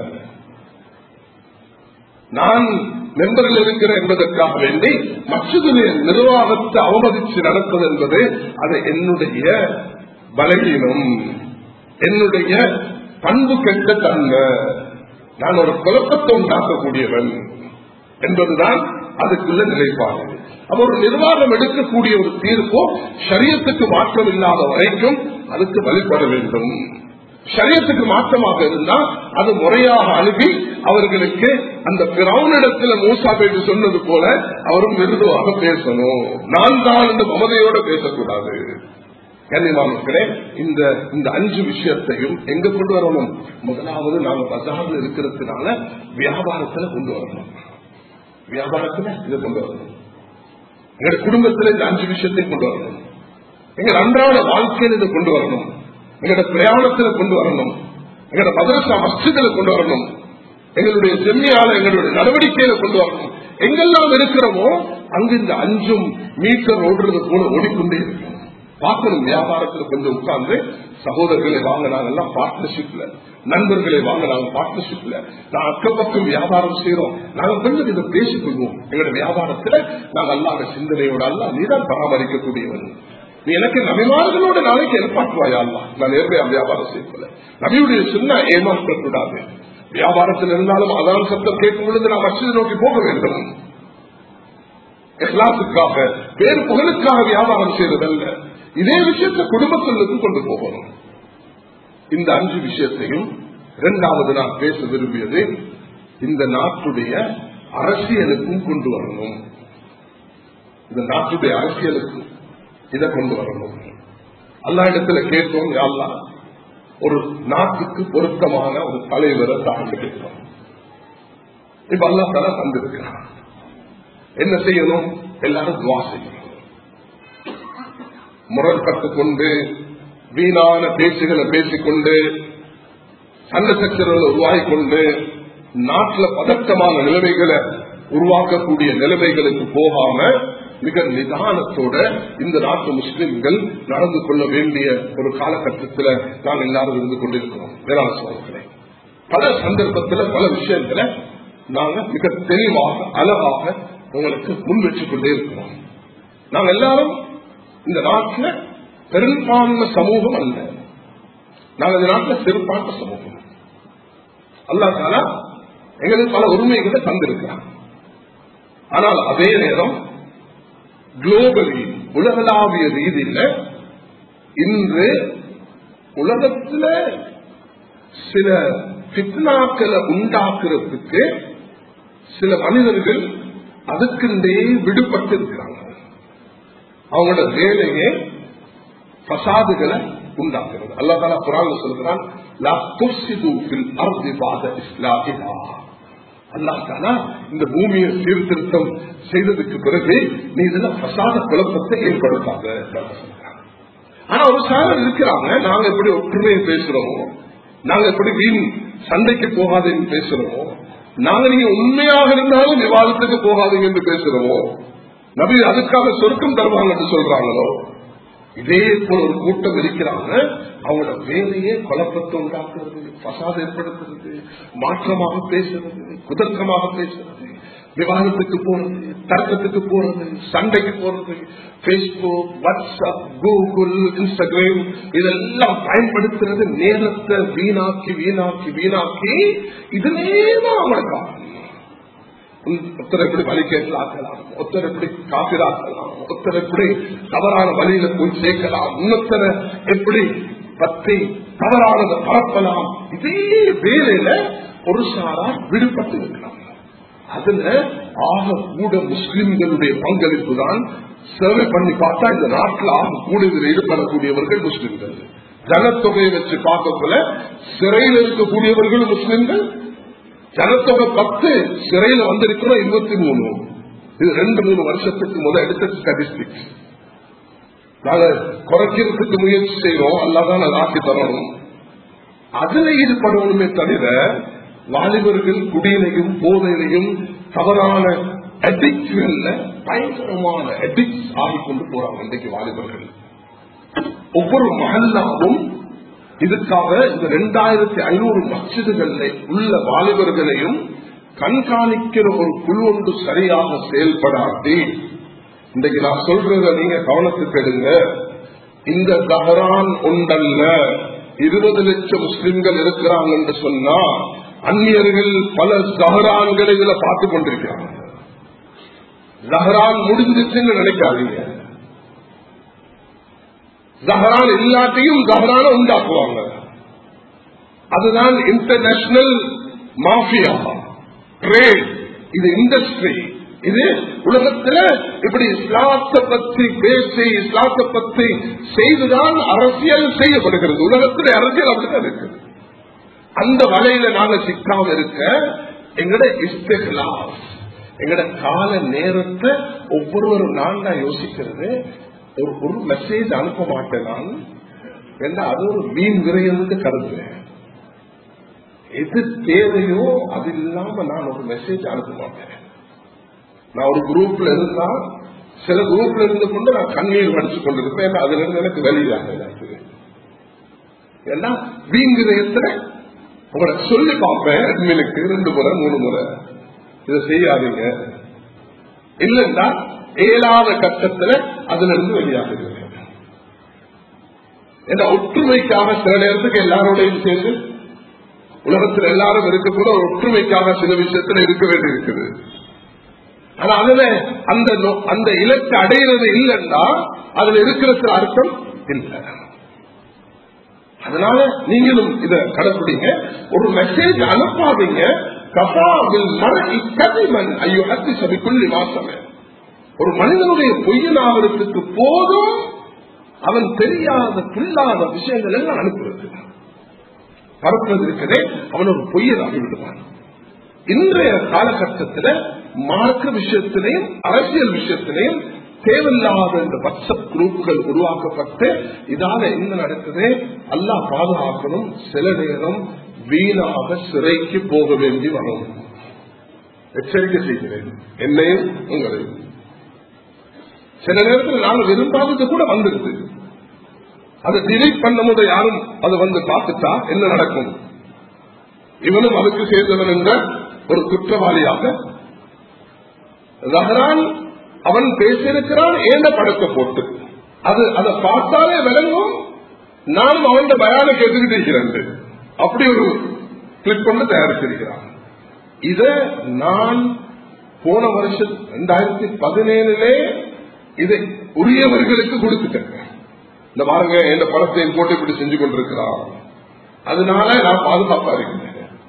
நான் மெம்பரில் இருக்கிற என்பதற்காக வேண்டி மற்றதுடைய நிர்வாகத்தை அவமதித்து நடப்பது என்பது அது என்னுடைய பலகீனம் என்னுடைய பண்பு கெட்ட தன்மை நான் ஒரு குழப்பத்தை உண்டாக்கக்கூடியவன் என்பதுதான் அதுக்குள்ள நிலைப்பாடு அப்ப ஒரு நிர்வாகம் எடுக்கக்கூடிய ஒரு தீர்ப்போ சரியத்துக்கு மாற்றம் இல்லாத வரைக்கும் அதுக்கு வழிபட வேண்டும் சரியத்துக்கு மாற்றமாக இருந்தா அது முறையாக அணுகி அவர்களுக்கு அந்த பிறவனிடத்துல மூசா பேச்சு சொன்னது போல அவரும் மிருதுவாக பேசணும் நான் தான் இந்த மமதையோட பேசக்கூடாது கண்ணியமானே இந்த இந்த அஞ்சு விஷயத்தையும் எங்க கொண்டு வரணும் முதலாவது நாங்க பஜார்ல இருக்கிறதுனால வியாபாரத்துல கொண்டு வரணும் வியாபாரத்துல இதை கொண்டு வரணும் எங்க குடும்பத்துல இந்த அஞ்சு விஷயத்தையும் கொண்டு வரணும் எங்க அன்றாட வாழ்க்கையில் இதை கொண்டு வரணும் எங்களோட பிரயாணத்துல கொண்டு வரணும் எங்களோட மதரசா மஸ்ஜிதில கொண்டு வரணும் எங்களுடைய செம்மையால எங்களுடைய நடவடிக்கையில கொண்டு வரணும் எங்கெல்லாம் இருக்கிறோமோ அங்கு இந்த அஞ்சும் மீட்டர் ஓடுறது போல ஓடிக்கொண்டே இருக்கும் பார்க்கணும் வியாபாரத்துல கொஞ்சம் உட்கார்ந்து சகோதரர்களை வாங்க நாங்கெல்லாம் பார்ட்னர்ஷிப்ல நண்பர்களை வாங்க நாங்க பார்ட்னர்ஷிப்ல நான் அக்கம் பக்கம் வியாபாரம் செய்யறோம் நாங்க கொஞ்சம் இதை பேசிக்கொள்வோம் எங்களுடைய வியாபாரத்துல நாங்க அல்லாத சிந்தனையோட அல்ல நீதான் பராமரிக்கக்கூடியவன் நீ எனக்கு நபிமார்களோட நாளைக்கு ஏற்பாட்டுவாயா நான் நேர்மையா வியாபாரம் செய்யல நபியுடைய சின்ன ஏமாற்றக்கூடாது வியாபாரத்தில் இருந்தாலும் அதான் சத்தம் கேட்கும் பொழுது நான் மசித நோக்கி போக வேண்டும் எஹ்லாசுக்காக வேறு புகழுக்காக வியாபாரம் செய்வதல்ல இதே விஷயத்தை குடும்பத்திலிருந்து கொண்டு போகணும் இந்த அஞ்சு விஷயத்தையும் இரண்டாவது நான் பேச விரும்பியது இந்த நாட்டுடைய அரசியலுக்கும் கொண்டு வரணும் இந்த நாட்டுடைய அரசியலுக்கு இதை கொண்டு வரணும் அல்லா இடத்துல கேட்டோம் அல்லா ஒரு நாட்டுக்கு பொருத்தமான ஒரு தலைவரை தாண்டி கேட்கிறோம் இப்ப அல்லா தலா தந்திருக்கிறான் என்ன செய்யணும் எல்லாரும் துவா செய்யணும் முரண்பட்டு கொண்டு வீணான பேச்சுகளை பேசிக்கொண்டு சண்டை சச்சரவுகளை உருவாகிக் கொண்டு நாட்டில் பதட்டமான நிலைமைகளை உருவாக்கக்கூடிய நிலைமைகளுக்கு போகாம மிக நிதானத்தோட இந்த நாட்டு முஸ்லிம்கள் நடந்து கொள்ள வேண்டிய ஒரு காலகட்டத்தில் நாம் எல்லாரும் இருந்து கொண்டிருக்கிறோம் வேளாண் சோழர்களே பல சந்தர்ப்பத்தில் பல விஷயங்களை நாங்க மிக தெளிவாக அழகாக உங்களுக்கு முன் வச்சு கொண்டே இருக்கிறோம் நாங்க எல்லாரும் இந்த நாட்டில் பெரும்பான்மை சமூகம் அல்ல நாங்கள் இந்த நாட்டில் சிறுபான்மை சமூகம் அல்லா தாலா எங்களுக்கு பல உரிமைகளை தந்திருக்கிறார் ஆனால் அதே நேரம் குளோபலி உலகளாவிய ரீதியில இன்று உலகத்துல சில பித்னாக்களை உண்டாக்குறதுக்கு சில மனிதர்கள் அதுக்குண்டே விடுபட்டு இருக்கிறாங்க அவங்களோட வேலையே பசாதுகளை உண்டாக்குறது அல்லா தாலா குரான் சொல்கிறான் அல்லாஹாலா இந்த பூமியை சீர்திருத்தம் செய்ததுக்கு பிறகு நீ இதுல பசாத குழப்பத்தை ஏற்படுத்தாத ஆனா ஒரு சாரர் இருக்கிறாங்க நாங்க எப்படி ஒற்றுமையை பேசுறோமோ நாங்க எப்படி வீண் சண்டைக்கு போகாதுன்னு பேசுறோமோ நாங்க நீங்க உண்மையாக இருந்தாலும் விவாதத்துக்கு போகாதீங்க என்று பேசுறோமோ நபி அதுக்காக சொர்க்கம் தருவாங்க என்று சொல்றாங்களோ இதே போல ஒரு கூட்டம் இருக்கிறாங்க அவங்களோட வேலையே குழப்பத்தை உண்டாக்குறது பசாத ஏற்படுத்துறது மாற்றமாக பேசுறது குதர்க்கமாக பேசுறது விவாதத்துக்கு போறது தர்க்கத்துக்கு போறது சண்டைக்கு போறது பேஸ்புக் வாட்ஸ்அப் கூகுள் இன்ஸ்டாகிராம் இதெல்லாம் பயன்படுத்துறது நேரத்தை வீணாக்கி வீணாக்கி வீணாக்கி இதுலேதான் அவங்களுக்கு ஒருத்தர் எப்படி வழி கேட்கலாக்கலாம் ஒருத்தர் எப்படி காப்பிராக்கலாம் ஒருத்தர் எப்படி தவறான வழியில போய் சேர்க்கலாம் இன்னொருத்தரை எப்படி பத்தி தவறானதை பரப்பலாம் இதே வேலையில ஒரு சாரா விடுபட்டு இருக்கிறாங்க அதுல ஆக கூட முஸ்லிம்களுடைய பங்களிப்பு தான் சர்வே பண்ணி பார்த்தா இந்த நாட்டில் ஆக கூட இதில் ஈடுபடக்கூடியவர்கள் முஸ்லிம்கள் ஜனத்தொகையை வச்சு பார்க்கக்குள்ள சிறையில் இருக்கக்கூடியவர்கள் முஸ்லிம்கள் ஜனத்தொகை பத்து சிறையில வந்திருக்கிறோம் இருபத்தி மூணு இது ரெண்டு மூணு வருஷத்துக்கு முதல் எடுத்த ஸ்டாட்டிஸ்டிக்ஸ் நாங்க குறைக்கிறதுக்கு முயற்சி செய்யறோம் அல்லாதான் அதை ஆக்கி தரணும் அதுல ஈடுபடணுமே தவிர வாலிபர்கள் குடியிலையும் போதையிலையும் தவறான அடிக்ட்கள்ல பயங்கரமான அடிக்ட் ஆகிக்கொண்டு போறாங்க இன்றைக்கு வாலிபர்கள் ஒவ்வொரு மகல்லாவும் இதுக்காக இந்த ரெண்டாயிரத்தி ஐநூறு மசிதுகள்ல உள்ள வாலிபர்களையும் கண்காணிக்கிற ஒரு குழு ஒன்று சரியாக செயல்படாது இன்றைக்கு நான் சொல்றத நீங்க கவனத்துக்கு எடுங்க இந்த தஹரான் ஒன்றல்ல இருபது லட்சம் முஸ்லிம்கள் இருக்கிறாங்க என்று சொன்னா அந்நியர்கள் பல ஜஹரான்களை இதுல பார்த்து கொண்டிருக்கிறாங்க ஜஹரான் முடிஞ்சிச்சுன்னு நினைக்காதீங்க ஜஹரான் இல்லாட்டையும் ஜஹரான உண்டாக்குவாங்க அதுதான் இன்டர்நேஷனல் மாஃபியா ட்ரேட் இது இண்டஸ்ட்ரி இது உலகத்துல இப்படி இஸ்லாத்தை பற்றி பேசி இஸ்லாத்தை பற்றி செய்துதான் அரசியல் செய்யப்படுகிறது உலகத்துல அரசியல் அப்படித்தான் இருக்கு அந்த வலையில நாங்க சிக்காம இருக்க எங்கட இஸ்திலாஸ் எங்கட கால நேரத்தை ஒவ்வொருவரும் நான் தான் யோசிக்கிறது ஒரு ஒரு மெசேஜ் அனுப்ப மாட்டேன் நான் ஏன்னா அது ஒரு மீன் விரையதுக்கு கருதுறேன் எது தேவையோ அது இல்லாம நான் ஒரு மெசேஜ் அனுப்ப மாட்டேன் நான் ஒரு குரூப்ல இருந்தா சில குரூப்ல இருந்து கொண்டு நான் கண்ணீர் வடிச்சு கொண்டிருப்பேன் அதுல இருந்து எனக்கு வெளியாக எனக்கு ஏன்னா வீண் விதயத்துல உங்களை சொல்லி பார்ப்பேன் அட்மினுக்கு ரெண்டு முறை மூணு முறை இதை செய்யாதீங்க இல்லைன்னா இயலாத கட்டத்துல அதுல இருந்து வெளியாகுது ஏன்னா ஒற்றுமைக்காக சில நேரத்துக்கு எல்லாரோடையும் சேர்ந்து உலகத்தில் எல்லாரும் இருக்க கூட ஒற்றுமைக்காக சில விஷயத்துல இருக்க வேண்டி இருக்குது ஆனா அதுல அந்த நோ- அந்த இலக்கு அடையிறது இல்லைன்னா அதுல இருக்கிற சில அர்த்தம் இல்லை அதனால நீங்களும் இத கடைப்பிடிங்க ஒரு மெசேஜ் அனுப்பாதீங்க கபாவில் மர இக்கதிமன் ஐயோ அத்தி சபைக்குள்ளி மாசமே ஒரு மனிதனுடைய பொய்யனாகிறதுக்கு போதும் அவன் தெரியாத புல்லாத விஷயங்கள் எல்லாம் அனுப்புறது பரப்புறது இருக்கிறதே அவன் ஒரு பொய்யனாகி விடுவான் இன்றைய காலகட்டத்தில் மார்க்க விஷயத்திலையும் அரசியல் விஷயத்திலையும் தேவையில்லாத இந்த வாட்ஸ்அப் குரூப்புகள் உருவாக்கப்பட்டு இதால என்ன நடக்குது அல்லாஹ் பாதுகாக்கணும் சில நேரம் வீணாக சிறைக்கு போக வேண்டி வரும் எச்சரிக்கை செய்கிறேன் என்னையும் உங்களையும் சில நேரத்தில் நாங்கள் விரும்பாதது கூட வந்துருது அதை டிலீட் பண்ணும் போது யாரும் அதை வந்து பார்த்துட்டா என்ன நடக்கும் இவனும் அதுக்கு சேர்ந்தவன் என்ற ஒரு குற்றவாளியாக ரஹரான் அவன் பேசியிருக்கிறான் ஏண்ட படத்தை போட்டு அது அதை பார்த்தாலே விளங்கும் நான் அவன் பயான கேட்டுக்கிட்டு இருக்கிறேன் அப்படி ஒரு கிளிப் கொண்டு தயாரிச்சிருக்கிறான் இத நான் போன வருஷம் ரெண்டாயிரத்தி பதினேழுலே இதை உரியவர்களுக்கு கொடுத்துட்டேன் இந்த பாருங்க எந்த படத்தை போட்டு இப்படி செஞ்சு கொண்டிருக்கிறான் அதனால நான் பாதுகாப்பா இருக்கிறேன்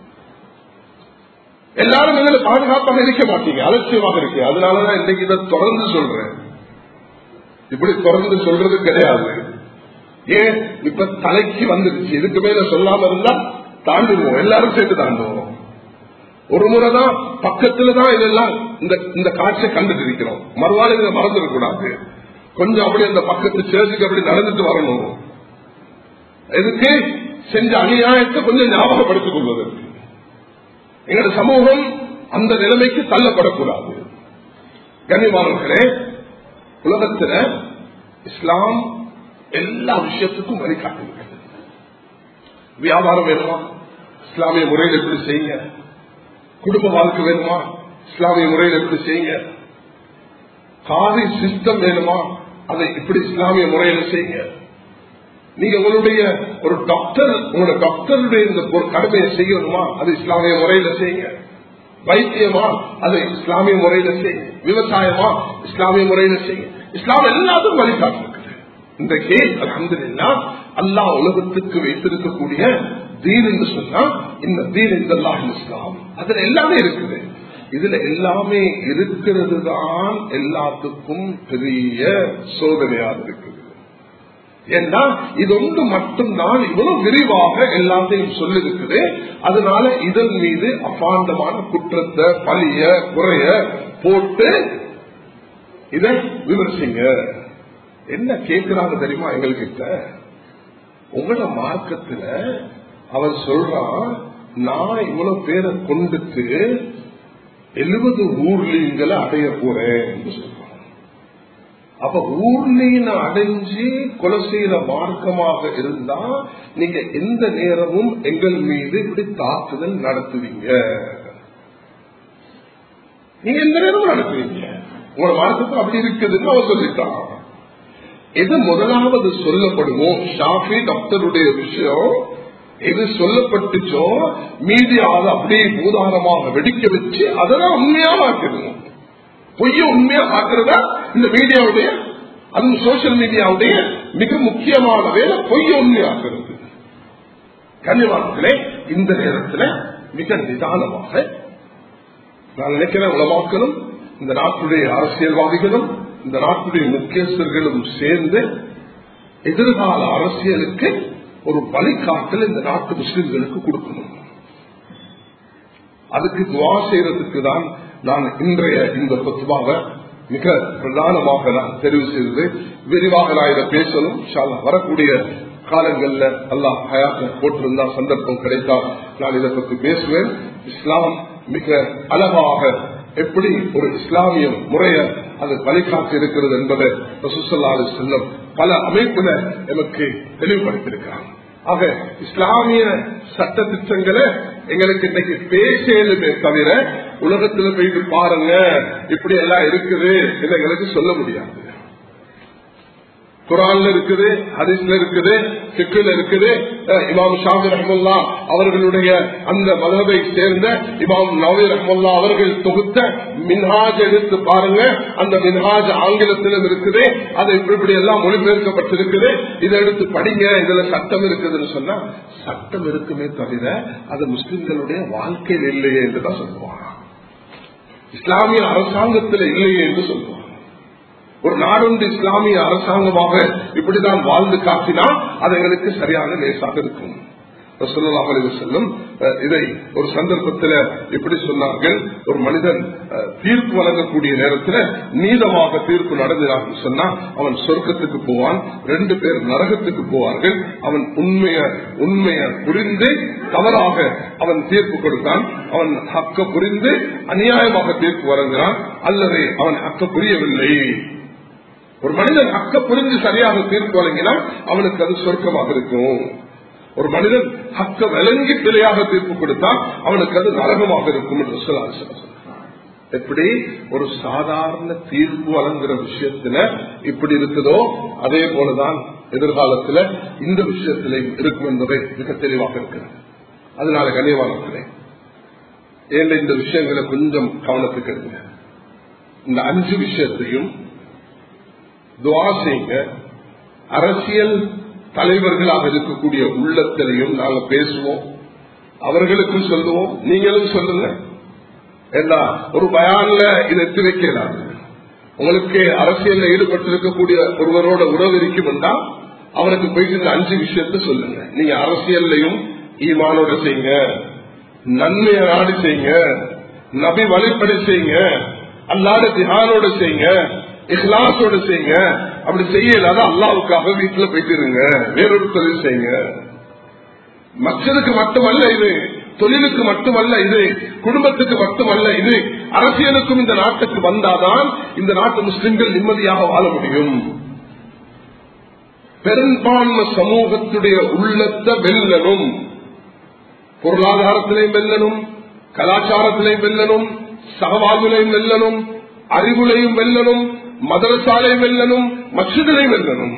எல்லாரும் இதுல பாதுகாப்பாக இருக்க மாட்டீங்க அலட்சியமாக இருக்கு அதனாலதான் இன்னைக்கு இதை தொடர்ந்து சொல்றேன் இப்படி தொடர்ந்து சொல்றது கிடையாது ஏன் இப்ப தலைக்கு வந்துருச்சு இதுக்கு மேல சொல்லாம இருந்தா தாண்டுவோம் எல்லாரும் சேர்த்து தாண்டுவோம் ஒரு முறைதான் பக்கத்துலதான் இதெல்லாம் இந்த இந்த காட்சியை கண்டுட்டு இருக்கிறோம் மறுவாள் இதை மறந்துடக் கூடாது கொஞ்சம் அப்படி அந்த பக்கத்து சேர்த்துக்கு அப்படி நடந்துட்டு வரணும் இதுக்கு செஞ்ச அநியாயத்தை கொஞ்சம் ஞாபகப்படுத்திக் கொள்வதற்கு எங்களோட சமூகம் அந்த நிலைமைக்கு தள்ளப்படக்கூடாது கண்ணியமானவர்களே உலகத்துல இஸ்லாம் எல்லா விஷயத்துக்கும் வழிகாட்டுகிறது வியாபாரம் வேணுமா இஸ்லாமிய முறையில் எப்படி செய்யுங்க குடும்ப வாழ்க்கை வேணுமா இஸ்லாமிய முறையில் எப்படி செய்யுங்க காதி சிஸ்டம் வேணுமா அதை இப்படி இஸ்லாமிய முறையில் செய்யுங்க நீங்க உங்களுடைய ஒரு டாக்டர் உங்களோட டாக்டருடைய இந்த ஒரு கடமையை செய்யணுமா அது இஸ்லாமிய முறையில செய்யுங்க வைத்தியமா அதை இஸ்லாமிய முறையில செய்யுங்க விவசாயமா இஸ்லாமிய முறையில செய்யுங்க இஸ்லாம் எல்லாத்துக்கும் வழிகாட்டிருக்குது இந்த கேஸ் அலமதுல்லா அல்லாஹ் உலகத்துக்கு வைத்திருக்கக்கூடிய தீன் என்று சொன்னா இந்த தீன் இந்த இஸ்லாம் அதுல எல்லாமே இருக்குது இதுல எல்லாமே இருக்கிறது தான் எல்லாத்துக்கும் பெரிய சோதனையாக இருக்குது ஏன்னா இது ஒன்று மட்டும்தான் இவ்வளவு விரிவாக எல்லாத்தையும் சொல்லிருக்குது அதனால இதன் மீது அபாண்டமான குற்றத்தை பழிய குறைய போட்டு இதை விமர்சிங்க என்ன கேட்கிறாங்க தெரியுமா எங்கள்கிட்ட உங்களோட மார்க்கத்துல அவர் சொல்றான் நான் இவ்வளவு பேரை கொண்டுட்டு எழுபது ஊர்லீங்களை அடைய போறேன் என்று சொல்றான் அப்ப ஊர்லீன அடைஞ்சு கொலை செய்யற மார்க்கமாக இருந்தா நீங்க எந்த நேரமும் எங்கள் மீது இப்படி தாக்குதல் நடத்துவீங்க நீங்க எந்த நேரமும் நடத்துவீங்க உங்களோட மார்க்கத்தில் அப்படி இருக்குதுன்னு அவர் சொல்லிட்டான் எது முதலாவது சொல்லப்படுமோ ஷாஃபி டாக்டருடைய விஷயம் எது சொல்லப்பட்டுச்சோ மீடியாவை அப்படியே பூதாரமாக வெடிக்க வச்சு அதெல்லாம் உண்மையாக ஆக்கிடுவோம் பொய்ய உண்மையா ஆக்குறதா இந்த மீடியாவுடைய அதுவும் சோசியல் மீடியாவுடைய மிக முக்கியமான வேலை பொய்ய உண்மையாக்குறது கன்னிவாரத்திலே இந்த நேரத்தில் மிக நிதானமாக நான் நினைக்கிறேன் உலமாக்களும் இந்த நாட்டுடைய அரசியல்வாதிகளும் இந்த நாட்டுடைய முக்கியஸ்தர்களும் சேர்ந்து எதிர்கால அரசியலுக்கு ஒரு வழிகாட்டல் இந்த நாட்டு முஸ்லிம்களுக்கு கொடுக்கணும் அதுக்கு துவா செய்யறதுக்கு தான் நான் இன்றைய இந்த பொத்துவாக மிக பிரதானமாக நான் தெரிவு செய்தது விரிவாக நான் இதை பேசணும் ஷாலா வரக்கூடிய காலங்கள்ல அல்லாஹ் ஹயாத்த போட்டிருந்தா சந்தர்ப்பம் கிடைத்தால் நான் இதை பற்றி பேசுவேன் இஸ்லாம் மிக அழகாக எப்படி ஒரு இஸ்லாமிய முறைய அது வழிகாட்டி இருக்கிறது என்பதை ரசூசல்லாது செல்லும் பல அமைப்புல எனக்கு தெளிவுபடுத்தியிருக்கிறாங்க ஆக இஸ்லாமிய சட்ட திட்டங்களை எங்களுக்கு இன்னைக்கு பேசலுமே தவிர உலகத்துல போயிட்டு பாருங்க இப்படி எல்லாம் இருக்குது என்று எங்களுக்கு சொல்ல முடியாது குரான்ல இருக்குது ஹரிஸ்ல இருக்குது சிக்கில் இருக்குது அஹ் இமாம் ஷாபி ரஹமுல்லா அவர்களுடைய அந்த மதவை சேர்ந்த இமாம் நவி ரஹமுல்லா அவர்கள் தொகுத்த மின்ஹாஜ் எடுத்து பாருங்க அந்த மின்ஹாஜ் ஆங்கிலத்திலும் இருக்குது அது இப்படி இப்படி எல்லாம் மொழிபெயர்க்கப்பட்டிருக்குது இதை எடுத்து படிங்க இதுல சட்டம் இருக்குதுன்னு சொன்னா சட்டம் இருக்குமே தவிர அது முஸ்லிம்களுடைய வாழ்க்கையில் இல்லையே என்றுதான் சொல்லுவாங்க இஸ்லாமிய அரசாங்கத்தில் இல்லையே என்று சொல்லுவாங்க ஒரு நாடொன்று இஸ்லாமிய அரசாங்கமாக இப்படிதான் வாழ்ந்து காட்டினால் அது எங்களுக்கு சரியான லேசாக இருக்கும் ரசூலுல்லாஹி அலைஹி வஸல்லம், அஹ், இதை ஒரு சந்தர்ப்பத்தில் இப்படி சொன்னார்கள் ஒரு மனிதன் அஹ், தீர்ப்பு வழங்கக்கூடிய நேரத்தில் நீதமாக தீர்ப்பு நடந்தினான் சொன்னா அவன் சொர்க்கத்துக்கு போவான் ரெண்டு பேர் நரகத்துக்கு போவார்கள் அவன் உண்மைய உண்மைய புரிந்து தவறாக அவன் தீர்ப்பு கொடுத்தான் அவன் ஹக்க புரிந்து அநியாயமாக தீர்ப்பு வழங்குகிறான் அல்லது அவன் ஹக்க புரியவில்லை ஒரு மனிதன் அக்க புரிந்து சரியாக தீர்ப்பு வழங்கினால் அவனுக்கு அது சொர்க்கமாக இருக்கும் ஒரு மனிதன் ஹக்க விளங்கி பிழையாக தீர்ப்பு கொடுத்தால் அவனுக்கு அது நரகமாக இருக்கும் என்று சொல்லாது எப்படி ஒரு சாதாரண தீர்ப்பு வழங்குற விஷயத்துல இப்படி இருக்குதோ அதே போலதான் எதிர்காலத்துல இந்த விஷயத்திலே இருக்கும் என்பதை மிக தெளிவாக இருக்கிறது அதனால கனியவானத்திலே ஏன் இந்த விஷயங்களை கொஞ்சம் கவனத்துக்கு எடுங்க இந்த அஞ்சு விஷயத்தையும் துவா செய்யுங்க அரசியல் தலைவர்களாக இருக்கக்கூடிய உள்ளத்திலையும் நாங்க பேசுவோம் அவர்களுக்கும் சொல்லுவோம் நீங்களும் சொல்லுங்க ஏன்னா ஒரு பயான்ல இதை எத்தி வைக்கிறாங்க உங்களுக்கு அரசியல்ல ஈடுபட்டிருக்கக்கூடிய ஒருவரோட உறவு இருக்கும்டா அவருக்கு போயிட்டு இந்த அஞ்சு விஷயத்த சொல்லுங்க நீங்க அரசியல்லையும் ஈமானோட செய்யுங்க நன்மையை நாடு செய்யுங்க நபி வழிப்படி செய்யுங்க அல்லாத திஹானோட செய்யுங்க இஹ்லாசோட செய்யுங்க அப்படி செய்யலாத அல்லாவுக்காக வீட்டுல போயிட்டு இருங்க வேறொரு தொழில் செய்யுங்க மற்றதுக்கு மட்டுமல்ல இது தொழிலுக்கு மட்டுமல்ல இது குடும்பத்துக்கு மட்டுமல்ல இது அரசியலுக்கும் இந்த நாட்டுக்கு வந்தாதான் இந்த நாட்டு முஸ்லிம்கள் நிம்மதியாக வாழ முடியும் பெரும்பான்மை சமூகத்துடைய உள்ளத்தை வெல்லணும் பொருளாதாரத்திலையும் வெல்லணும் கலாச்சாரத்திலையும் வெல்லணும் சகவாழ்விலையும் வெல்லணும் அறிவுலையும் வெல்லணும் மதரசாலையும் வெல்லணும் மசிதிலையும் வெல்லணும்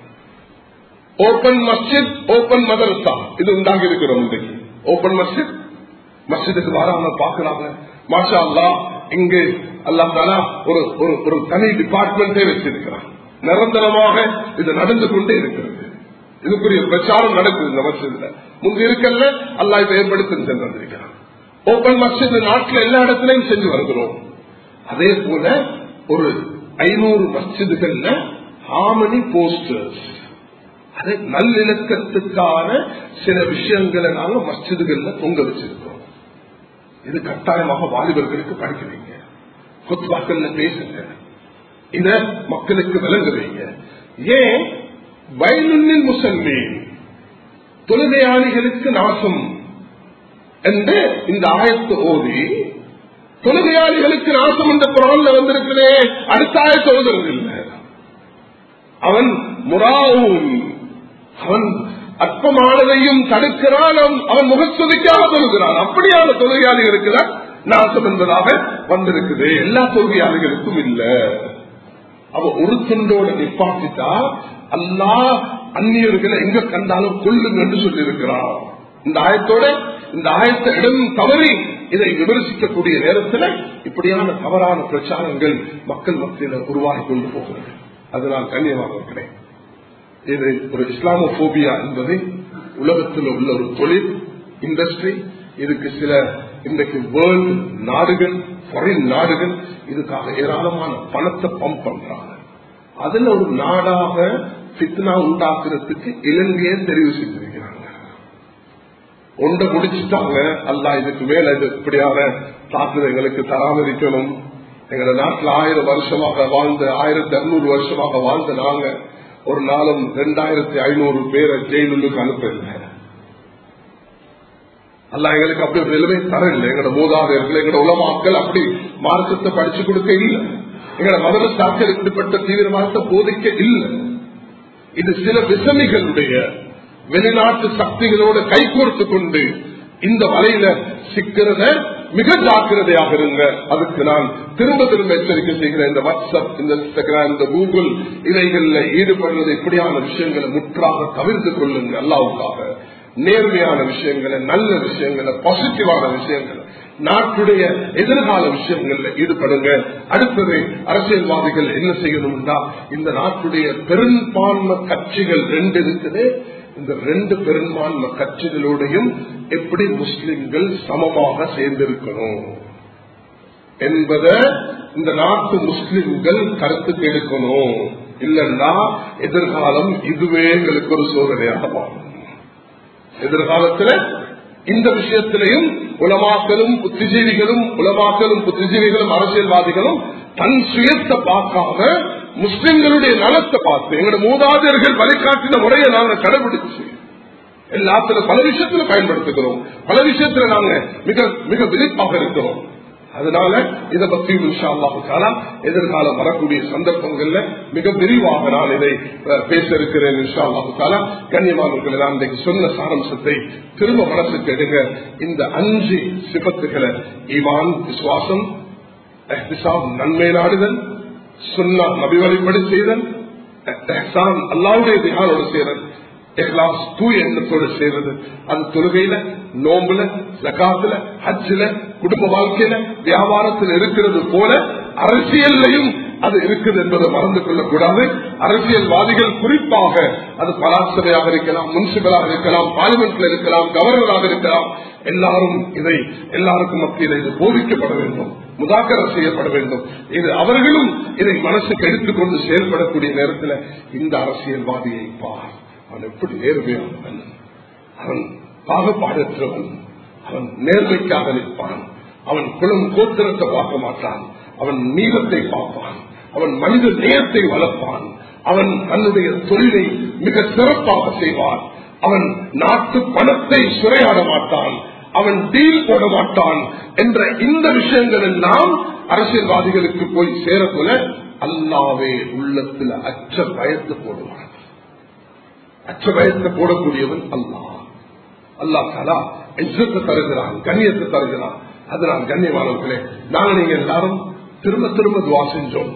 ஓபன் மஸ்ஜித் ஓபன் மதரசா இது உண்டாகி இருக்கிறோம் இன்றைக்கு ஓபன் மஸ்ஜித் மஸ்ஜிதுக்கு வராம பாக்குறாங்க மாஷா அல்லா இங்கு அல்லா தாலா ஒரு ஒரு ஒரு தனி டிபார்ட்மெண்டே வச்சிருக்கிறான் நிரந்தரமாக இது நடந்து கொண்டே இருக்கிறது இதுக்குரிய பிரச்சாரம் நடக்குது இந்த மஸ்ஜித்ல முன்பு இருக்கல்ல அல்லா இதை ஏற்படுத்தி சென்று வந்திருக்கிறான் ஓபன் மஸ்ஜித் நாட்டில் எல்லா இடத்திலையும் செஞ்சு வருகிறோம் அதே போல ஒரு ஐநூறு மஸ்ஜிதுகள்ல ஹாமனி போஸ்டர்ஸ் அது நல்லிணக்கத்துக்கான சில விஷயங்களை நாங்க மஸ்ஜிதுகள்ல தொங்க வச்சிருக்கோம் இது கட்டாயமாக வாலிபர்களுக்கு படிக்கிறீங்க கொத்துவாக்கள்ல பேசுங்க இத மக்களுக்கு விளங்குறீங்க ஏன் வயலுன்னில் முசல்லீன் தொழுகையாளிகளுக்கு நாசம் என்று இந்த ஆயத்து ஓதி தொழுகையாளிகளுக்கு நாசம் என்ற குரான்ல வந்திருக்கிறே அடுத்த ஆயத்து ஓதுறது இல்லை அவன் முராவும் அவன் அற்பமானதையும் தடுக்கிறான் அவன் அவன் முகஸ்துதிக்காக தொழுகிறான் அப்படியான தொழுகையாளிகளுக்கு தான் நாசம் என்பதாக வந்திருக்குது எல்லா தொழுகையாளிகளுக்கும் இல்ல அவ ஒரு துண்டோட நிப்பாட்டிட்டா அல்லா அந்நியர்களை எங்க கண்டாலும் கொள்ளுங்க என்று சொல்லி இருக்கிறான் இந்த ஆயத்தோட இந்த ஆயத்தை இடம் தவறி இதை விமர்சிக்கக்கூடிய நேரத்தில் இப்படியான தவறான பிரச்சாரங்கள் மக்கள் மத்தியில் உருவாகி கொண்டு போகிறது அதனால் கண்ணியமாக இருக்கிறேன் இது ஒரு இஸ்லாமோபியா என்பது உலகத்தில் உள்ள ஒரு தொழில் இண்டஸ்ட்ரி இதுக்கு சில இன்றைக்கு வேர்ல்டு நாடுகள் ஃபாரின் நாடுகள் இதுக்காக ஏராளமான பணத்தை பம்ப் பண்றாங்க அதுல ஒரு நாடாக பித்னா உண்டாக்குறதுக்கு இலங்கையை தெரிவு செஞ்சிருக்கிறாங்க ஒன்றை முடிச்சுட்டாங்க அல்ல இதுக்கு மேல இது இப்படியான தாக்குதல் எங்களுக்கு தராமரிக்கணும் எங்க நாட்டுல ஆயிரம் வருஷமாக வாழ்ந்த ஆயிரத்தி அறுநூறு வருஷமாக வாழ்ந்த நாங்க ஒரு நாளும் ரெண்டாயிரத்தி ஐநூறு பேரை ஜெயிலுக்கு அனுப்பல அல்ல எங்களுக்கு அப்படி ஒரு நிலைமை தரல எங்களோட மூதாதையர்கள் எங்களோட உலமாக்கள் அப்படி மார்க்கத்தை படிச்சு கொடுக்க இல்லை எங்களோட மதல சாக்கர் இப்படிப்பட்ட தீவிரவாதத்தை போதிக்க இல்லை இது சில விசமிகளுடைய வெளிநாட்டு சக்திகளோட கைகோர்த்து கொண்டு இந்த வலையில சிக்கிறத மிக ஜாக்கிரதையாக இருங்க அதுக்கு நான் திரும்ப திரும்ப எச்சரிக்கை செய்கிறேன் இந்த வாட்ஸ்அப் இந்த இன்ஸ்டாகிராம் இந்த கூகுள் இவைகள்ல ஈடுபடுறது இப்படியான விஷயங்களை முற்றாக தவிர்த்து கொள்ளுங்க அல்லாவுக்காக நேர்மையான விஷயங்களை நல்ல விஷயங்களை பாசிட்டிவான விஷயங்களை நாட்டுடைய எதிர்கால விஷயங்கள்ல ஈடுபடுங்க அடுத்தது அரசியல்வாதிகள் என்ன செய்யணும்னா இந்த நாட்டுடைய பெரும்பான்மை கட்சிகள் ரெண்டு இருக்குது இந்த ரெண்டு பெரும்பான்மை கட்சிகளோடையும் எப்படி முஸ்லிம்கள் சமமாக சேர்ந்திருக்கணும் என்பதை இந்த நாட்டு முஸ்லிம்கள் கருத்துக்கு எடுக்கணும் இல்லைன்னா எதிர்காலம் இதுவே எங்களுக்கு ஒரு சோதனையாக மாறும் எதிர்காலத்துல இந்த விஷயத்திலையும் உலமாக்களும் புத்திஜீவிகளும் உலமாக்களும் புத்திஜீவிகளும் அரசியல்வாதிகளும் தன் சுயத்தை பார்க்காம முஸ்லிம்களுடைய நலத்தை பார்த்து எங்களோட மூதாதையர்கள் வழிகாட்டின முறையை நாங்கள் கடைபிடிச்சு எல்லாத்துல பல விஷயத்துல பயன்படுத்துகிறோம் பல விஷயத்துல நாங்க மிக மிக விழிப்பாக இருக்கிறோம் அதனால இதை பற்றி இன்ஷால்லாஹாலா எதிர்காலம் வரக்கூடிய சந்தர்ப்பங்கள்ல மிக விரிவாக நான் இதை பேச இருக்கிறேன் இன்ஷால்லாஹாலா கண்ணியமானவர்களை நான் இன்றைக்கு சொன்ன சாரம்சத்தை திரும்ப மனசுக்கு எடுங்க இந்த அஞ்சு சிபத்துகளை ஈமான் விசுவாசம் நன்மை நாடுதல் சுன்னா நபிவரைப்படி செய்தல் அல்லாவுடைய தியானோடு செய்தல் இஹ்லாஸ் தூய எண்ணத்தோடு செய்வது அது தொழுகையில நோம்புல ஜக்காத்துல ஹஜ்ஜில குடும்ப வாழ்க்கையில வியாபாரத்தில் இருக்கிறது போல அரசியல்லையும் அது இருக்குது என்பதை மறந்து கொள்ளக்கூடாது அரசியல்வாதிகள் குறிப்பாக அது பலாசபையாக இருக்கலாம் முனிசிபலாக இருக்கலாம் பார்லிமெண்ட்ல இருக்கலாம் கவர்னராக இருக்கலாம் எல்லாரும் இதை எல்லாருக்கும் மத்தியில் இது போதிக்கப்பட வேண்டும் முதாக்கர செய்யப்பட வேண்டும் இது அவர்களும் இதை மனசுக்கு எடுத்துக்கொண்டு செயல்படக்கூடிய நேரத்தில் இந்த அரசியல்வாதியை பார் அவன் எப்படி நேர்மையானவன் அவன் பாகுபாடற்றவன் அவன் நேர்மைக்காக நிற்பான் அவன் குளம் கோத்திரத்தை பார்க்க மாட்டான் அவன் நீளத்தை பார்ப்பான் அவன் மனித நேயத்தை வளர்ப்பான் அவன் தன்னுடைய தொழிலை மிக சிறப்பாக செய்வான் அவன் நாட்டு பணத்தை சுரையாட மாட்டான் அவன் டீல் போட மாட்டான் என்ற இந்த விஷயங்கள் எல்லாம் அரசியல்வாதிகளுக்கு போய் சேரக்குள்ள அல்லாவே உள்ளத்தில் அச்ச பயத்து போடுவான் அச்ச பயத்தை போடக்கூடியவன் அல்லாஹ் அல்லா தாலா இஜத்தை தருகிறான் கண்ணியத்தை தருகிறான் அதனால் கண்ணியமானவர்களே நாங்க நீங்க எல்லாரும் திரும்ப திரும்ப துவா செஞ்சோம்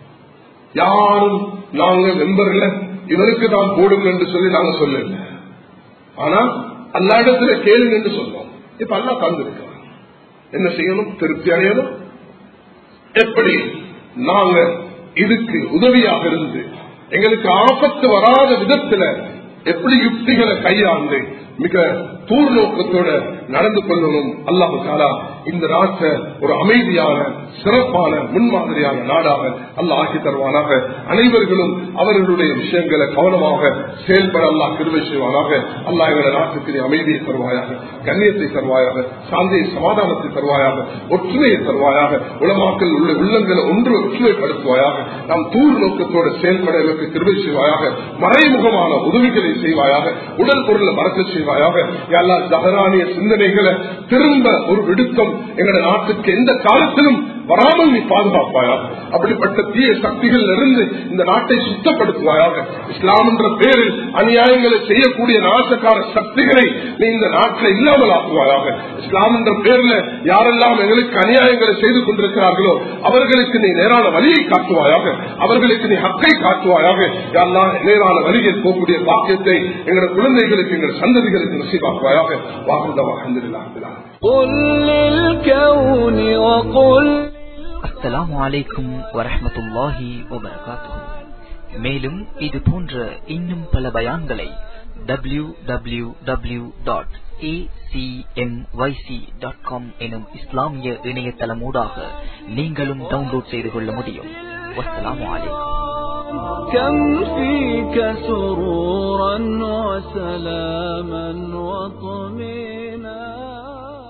யாரும் நாங்க மெம்பர்ல இவருக்கு தான் போடுங்க என்று சொல்லி நாங்க சொல்லல ஆனா அல்லா இடத்துல கேளுங்க என்று சொன்னோம் இப்ப அல்லா தந்திருக்கிறான் என்ன செய்யணும் திருப்தி அடையணும் எப்படி நாங்க இதுக்கு உதவியாக இருந்து எங்களுக்கு ஆபத்து வராத விதத்துல எப்படி யுக்திகளை கையாண்டு மிக தூர் நோக்கத்தோட நடந்து கொள்ளணும் அல்லாஹு தாலா இந்த நாட்டை ஒரு அமைதியான சிறப்பான முன்மாதிரியான நாடாக அல்லாஹ் ஆக்கி தருவானாக அனைவர்களும் அவர்களுடைய விஷயங்களை கவனமாக செயல்பட அல்லாஹ் கிருவை செய்வானாக அல்லாஹ் எங்களை நாட்டுக்கு அமைதியை தருவாயாக கண்ணியத்தை தருவாயாக சாந்தியை சமாதானத்தை தருவாயாக ஒற்றுமையை தருவாயாக உலமாக்கள் உள்ள உள்ளங்களை ஒன்று ஒற்றுமைப்படுத்துவாயாக நாம் தூர் நோக்கத்தோட செயல்பட எங்களுக்கு கிருவை செய்வாயாக மறைமுகமான உதவிகளை செய்வாயாக உடல் பொருளை மறக்க செய்வாயாக எல்லா தகரானிய சிந்தனைகளை திரும்ப ஒரு விடுத்தம் எங்களோட நாட்டுக்கு எந்த காலத்திலும் வராமல் நீ பாதுகாப்பாயா அப்படிப்பட்ட தீய சக்திகள் இருந்து இந்த நாட்டை சுத்தப்படுத்துவாயாக இஸ்லாம் என்ற பேரில் அநியாயங்களை செய்யக்கூடிய நாசக்கார சக்திகளை நீ இந்த நாட்டில் இல்லாமல் ஆக்குவாயாக இஸ்லாம் என்ற பேர்ல யாரெல்லாம் எங்களுக்கு அநியாயங்களை செய்து கொண்டிருக்கிறார்களோ அவர்களுக்கு நீ நேரான வழியை காட்டுவாயாக அவர்களுக்கு நீ ஹக்கை காட்டுவாயாக யாரெல்லாம் நேரான வழியில் போகக்கூடிய பாக்கியத்தை எங்களோட குழந்தைகளுக்கு எங்கள் சந்ததிகளுக்கு நசீவாக்குவாயாக வாகுந்தவா அந்திரலாம் قل للكون وقل அஸ்ஸலாமு அலைக்கும் வரஹ்மத்துல்லாஹி வபரகாத்துஹு மேலும் இது போன்ற இன்னும் பல பயான்களை W W W dot dot com எனும் இஸ்லாமிய இணையதளமூடாக நீங்களும் டவுன்லோட் செய்து கொள்ள முடியும் வஸ்ஸலாமு அலைக்கும் كم فيك سرورا وسلاما وطمئنا